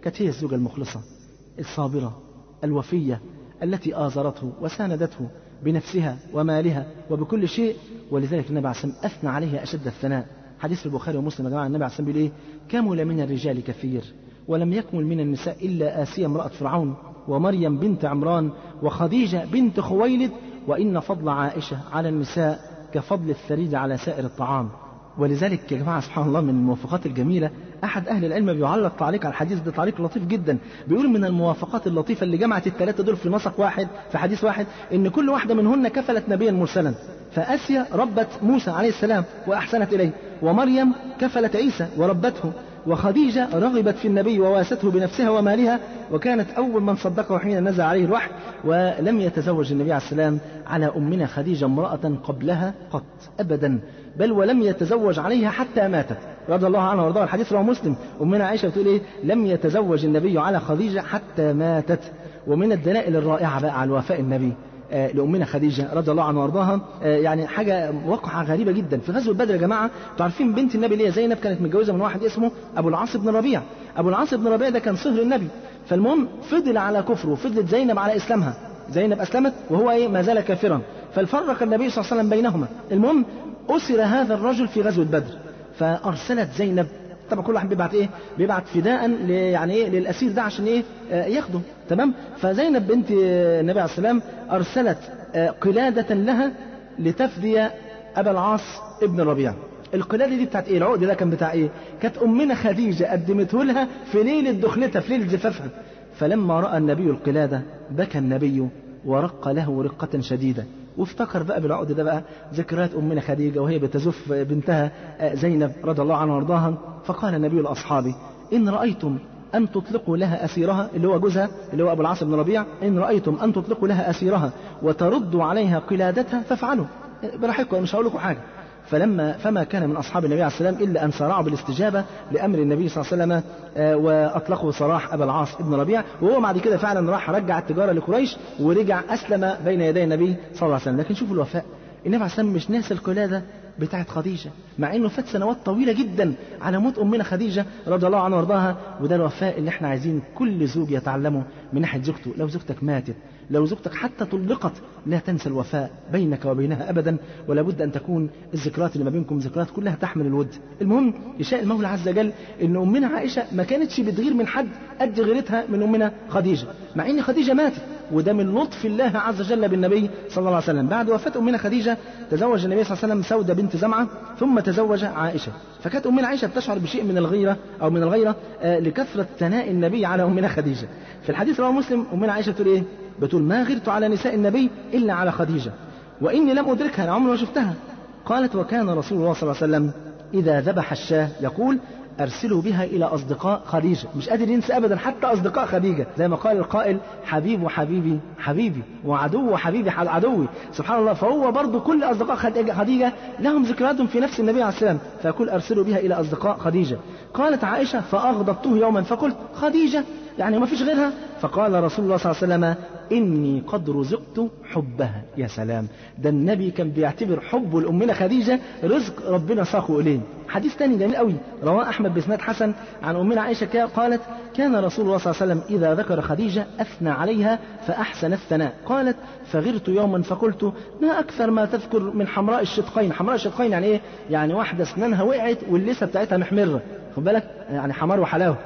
كانت هي الزوجة المخلصة الصابرة الوفية التي آزرته وساندته بنفسها ومالها وبكل شيء ولذلك النبي عليه الصلاة والسلام أثنى عليها أشد الثناء حديث في البخاري ومسلم يا جماعة النبي عليه الصلاة والسلام بيقول إيه كمل من الرجال كثير ولم يكمل من النساء إلا آسيا امرأة فرعون ومريم بنت عمران وخديجة بنت خويلد وإن فضل عائشة على النساء كفضل الثريد على سائر الطعام ولذلك يا جماعة سبحان الله من الموافقات الجميلة أحد أهل العلم بيعلق تعليق على الحديث ده تعليق لطيف جدا بيقول من الموافقات اللطيفة اللي جمعت الثلاثة دول في نسق واحد في حديث واحد إن كل واحدة منهن كفلت نبيا مرسلا فآسيا ربت موسى عليه السلام وأحسنت إليه ومريم كفلت عيسى وربته وخديجة رغبت في النبي وواسته بنفسها ومالها وكانت أول من صدقه حين نزل عليه الوحي ولم يتزوج النبي عليه السلام على أمنا خديجة امرأة قبلها قط أبدا بل ولم يتزوج عليها حتى ماتت رضي الله عنها وارضاها الحديث رواه مسلم أمنا عائشة بتقول إيه لم يتزوج النبي على خديجة حتى ماتت ومن الدلائل الرائعة بقى على وفاء النبي آه لأمنا خديجة رضي الله عنها وارضاها آه يعني حاجة وقعة غريبة جدا في غزوة بدر يا جماعة تعرفين بنت النبي اللي هي زينب كانت متجوزة من واحد اسمه أبو العاص بن ربيع أبو العاص بن ربيع ده كان صهر النبي فالمهم فضل على كفره وفضلت زينب على إسلامها زينب أسلمت وهو إيه ما زال كافرا فالفرق النبي صلى الله عليه وسلم بينهما المهم أسر هذا الرجل في غزوة بدر فأرسلت زينب طبعا كل واحد بيبعت ايه بيبعت فداء ل- يعني ايه للاسير ده عشان ايه آه ياخده تمام فزينب بنت آه، النبي عليه السلام ارسلت آه قلاده لها لتفدي ابا العاص ابن الربيع القلاده دي بتاعت ايه العقد ده كان بتاع ايه كانت امنا خديجه قدمته لها في ليله دخلتها في ليله زفافها فلما راى النبي القلاده بكى النبي ورق له رقه شديده وافتكر بقى بالعقد ده بقى ذكريات امنا خديجه وهي بتزف بنتها آه، زينب رضي الله عنها وارضاها فقال النبي لاصحابه ان رايتم ان تطلقوا لها اسيرها اللي هو جوزها اللي هو ابو العاص بن ربيع ان رايتم ان تطلقوا لها اسيرها وتردوا عليها قلادتها فافعلوا براحتكم مش هقول لكم حاجه فلما فما كان من اصحاب النبي عليه السلام الا ان سارعوا بالاستجابه لامر النبي صلى الله عليه وسلم آه، واطلقوا سراح ابا العاص ابن ربيع وهو بعد كده فعلا راح رجع التجاره لقريش ورجع اسلم بين يدي النبي صلى الله عليه وسلم لكن شوفوا الوفاء النبي عليه السلام مش ناسي القلاده بتاعت خديجة مع انه فات سنوات طويلة جدا على موت امنا خديجة رضي الله عنها وارضاها وده الوفاء اللي احنا عايزين كل زوج يتعلمه من ناحية زوجته لو زوجتك ماتت لو زوجتك حتى طلقت لا تنسى الوفاء بينك وبينها ابدا ولا بد ان تكون الذكريات اللي ما بينكم ذكريات كلها تحمل الود المهم يشاء المولى عز وجل ان امنا عائشة ما كانتش بتغير من حد قد غيرتها من امنا خديجة مع ان خديجة ماتت وده من لطف الله عز وجل بالنبي صلى الله عليه وسلم بعد وفاة أمنا خديجة تزوج النبي صلى الله عليه وسلم سودة بنت زمعة ثم تزوج عائشة فكانت أمنا عائشة بتشعر بشيء من الغيرة أو من الغيرة آه، لكثرة ثناء النبي على أمنا خديجة في الحديث رواه مسلم أمنا عائشة بتقول إيه بتقول ما غرت على نساء النبي إلا على خديجة وإني لم أدركها أنا عمري ما شفتها قالت وكان رسول الله صلى الله عليه وسلم إذا ذبح الشاة يقول أرسلوا بها إلى أصدقاء خديجة مش قادر ينسى أبدا حتى أصدقاء خديجة زي ما قال القائل حبيب وحبيبي حبيبي وعدو وحبيبي ح- عدوي سبحان الله فهو برضو كل أصدقاء خديجة, خديجة لهم ذكرياتهم في نفس النبي عليه السلام فيقول أرسلوا بها إلى أصدقاء خديجة قالت عائشة فأغضبته يوما فقلت خديجة يعني ما فيش غيرها فقال رسول الله صلى الله عليه وسلم إني قد رزقت حبها يا سلام ده النبي كان بيعتبر حبه لأمنا خديجة رزق ربنا ساقه إليه حديث تاني جميل قوي رواه أحمد بإسناد حسن عن أمنا عائشة كا- قالت كان رسول الله صلى الله عليه وسلم إذا ذكر خديجة أثنى عليها فأحسن الثناء قالت فغرت يوما فقلت ما أكثر ما تذكر من حمراء الشدقين حمراء الشدقين يعني إيه يعني واحدة أسنانها وقعت واللسة بتاعتها محمرة خد بالك يعني حمار وحلاوة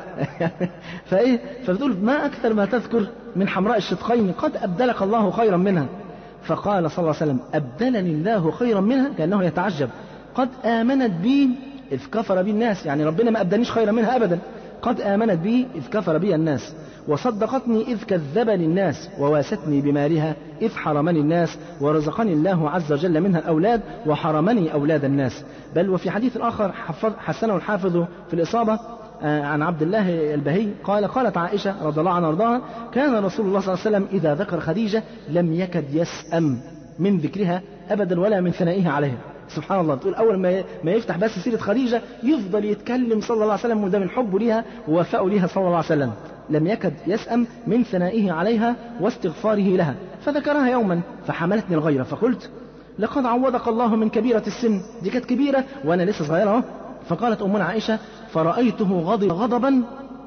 فإيه فبتقول ما أكثر ما تذكر من حمراء الشدقين قد أبدلك الله خيرا منها فقال صلى الله عليه وسلم أبدلني الله خيرا منها كأنه يتعجب قد آمنت بي إذ كفر بي الناس يعني ربنا ما أبدانيش خيرا منها أبدا قد آمنت بي إذ كفر بي الناس وصدقتني إذ كذبني الناس وواستني بمالها إذ حرمني الناس ورزقني الله عز وجل منها الأولاد وحرمني أولاد الناس بل وفي حديث آخر حفظ حسنه الحافظ في الإصابة آه، عن عبد الله البهي قال قالت عائشة رضي الله عنها وارضاها كان رسول الله صلى الله عليه وسلم إذا ذكر خديجة لم يكد يسأم من ذكرها أبدا ولا من ثنائها عليها سبحان الله بتقول أول ما ما يفتح بس سيرة خديجة يفضل يتكلم صلى الله عليه وسلم وده من حبه ليها ووفائه ليها صلى الله عليه وسلم لم يكد يسأم من ثنائه عليها واستغفاره لها فذكرها يوما فحملتني الغيرة فقلت لقد عوضك الله من كبيرة السن دي كانت كبيرة وأنا لسه صغيرة أهو فقالت أمنا عائشة فرأيته غضب غضبا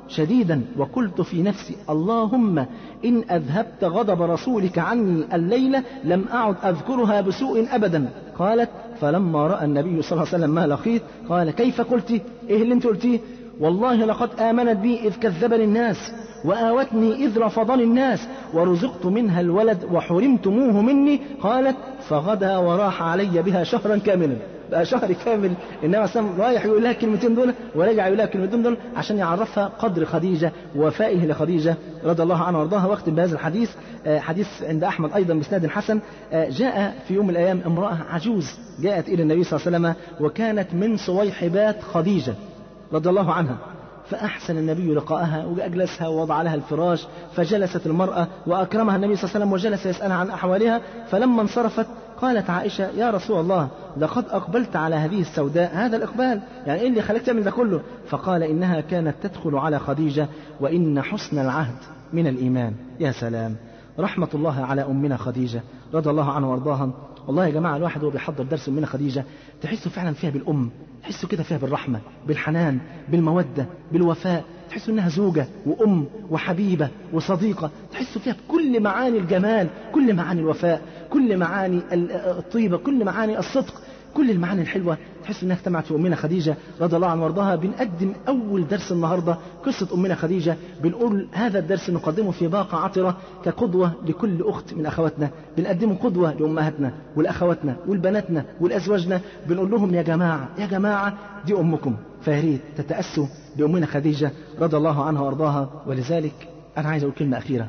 شديدا وقلت في نفسي اللهم إن أذهبت غضب رسولك عني الليلة لم أعد أذكرها بسوء أبدا قالت فلما رأى النبي صلى الله عليه وسلم ما لقيت قال كيف قلت إيه اللي أنت قلتيه والله لقد آمنت بي إذ كذبني الناس وآوتني إذ رفضني الناس ورزقت منها الولد وحرمتموه مني قالت فغدا وراح علي بها شهرا كاملا بقى شهر كامل النبي صلى الله رايح يقول لها الكلمتين دول ورجع يقول لها الكلمتين دول عشان يعرفها قدر خديجة ووفائه لخديجة رضي الله عنها وارضاها واختم بهذا الحديث حديث عند أحمد أيضا بإسناد حسن جاء في يوم من الأيام امرأة عجوز جاءت إلى النبي صلى الله عليه وسلم وكانت من صويحبات خديجة رضي الله عنها فأحسن النبي لقاءها وأجلسها ووضع لها الفراش فجلست المرأة وأكرمها النبي صلى الله عليه وسلم وجلس يسألها عن أحوالها فلما انصرفت قالت عائشة يا رسول الله لقد أقبلت على هذه السوداء هذا الإقبال يعني إيه اللي خليك تعمل ده كله فقال إنها كانت تدخل على خديجة وإن حسن العهد من الإيمان يا سلام رحمة الله على أمنا خديجة رضي الله عنها وارضاها والله يا جماعة الواحد وهو بيحضر درس أمنا خديجة تحسوا فعلا فيها بالأم تحسوا كده فيها بالرحمة بالحنان بالمودة بالوفاء تحسوا انها زوجة وام وحبيبة وصديقة تحسوا فيها بكل معاني الجمال كل معاني الوفاء كل معاني الطيبة كل معاني الصدق كل المعاني الحلوة تحس انها اجتمعت في امنا خديجة رضي الله عنها وارضاها بنقدم اول درس النهاردة قصة امنا خديجة بنقول هذا الدرس نقدمه في باقة عطرة كقدوة لكل اخت من اخواتنا بنقدمه قدوة لامهاتنا ولاخواتنا ولبناتنا ولازواجنا بنقول لهم يا جماعة يا جماعة دي امكم فياريت تتأسوا بامنا خديجة رضي الله عنها وارضاها ولذلك انا عايز اقول كلمة اخيرة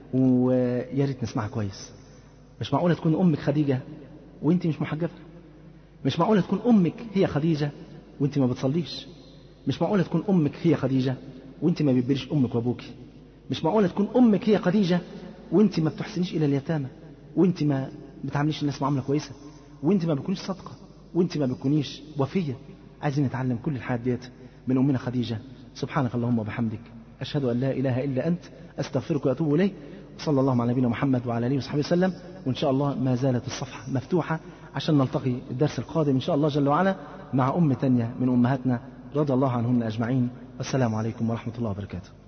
ويا ريت نسمعها كويس مش معقولة تكون امك خديجة وانت مش محجبة مش معقولة تكون أمك هي خديجة وأنت ما بتصليش مش معقولة تكون أمك هي خديجة وأنت ما بتبريش أمك وأبوك مش معقولة تكون أمك هي خديجة وأنت ما بتحسنيش إلى اليتامى وأنت ما بتعامليش الناس معاملة كويسة وأنت ما بتكونيش صادقة وأنت ما بتكونيش وفية عايزين نتعلم كل الحاجات ديت من أمنا خديجة سبحانك اللهم وبحمدك أشهد أن لا إله إلا أنت أستغفرك وأتوب إليك صلى الله على نبينا محمد وعلى آله وصحبه وسلم وإن شاء الله ما زالت الصفحة مفتوحة عشان نلتقي الدرس القادم إن شاء الله جل وعلا مع أم تانية من أمهاتنا رضي الله عنهن أجمعين والسلام عليكم ورحمة الله وبركاته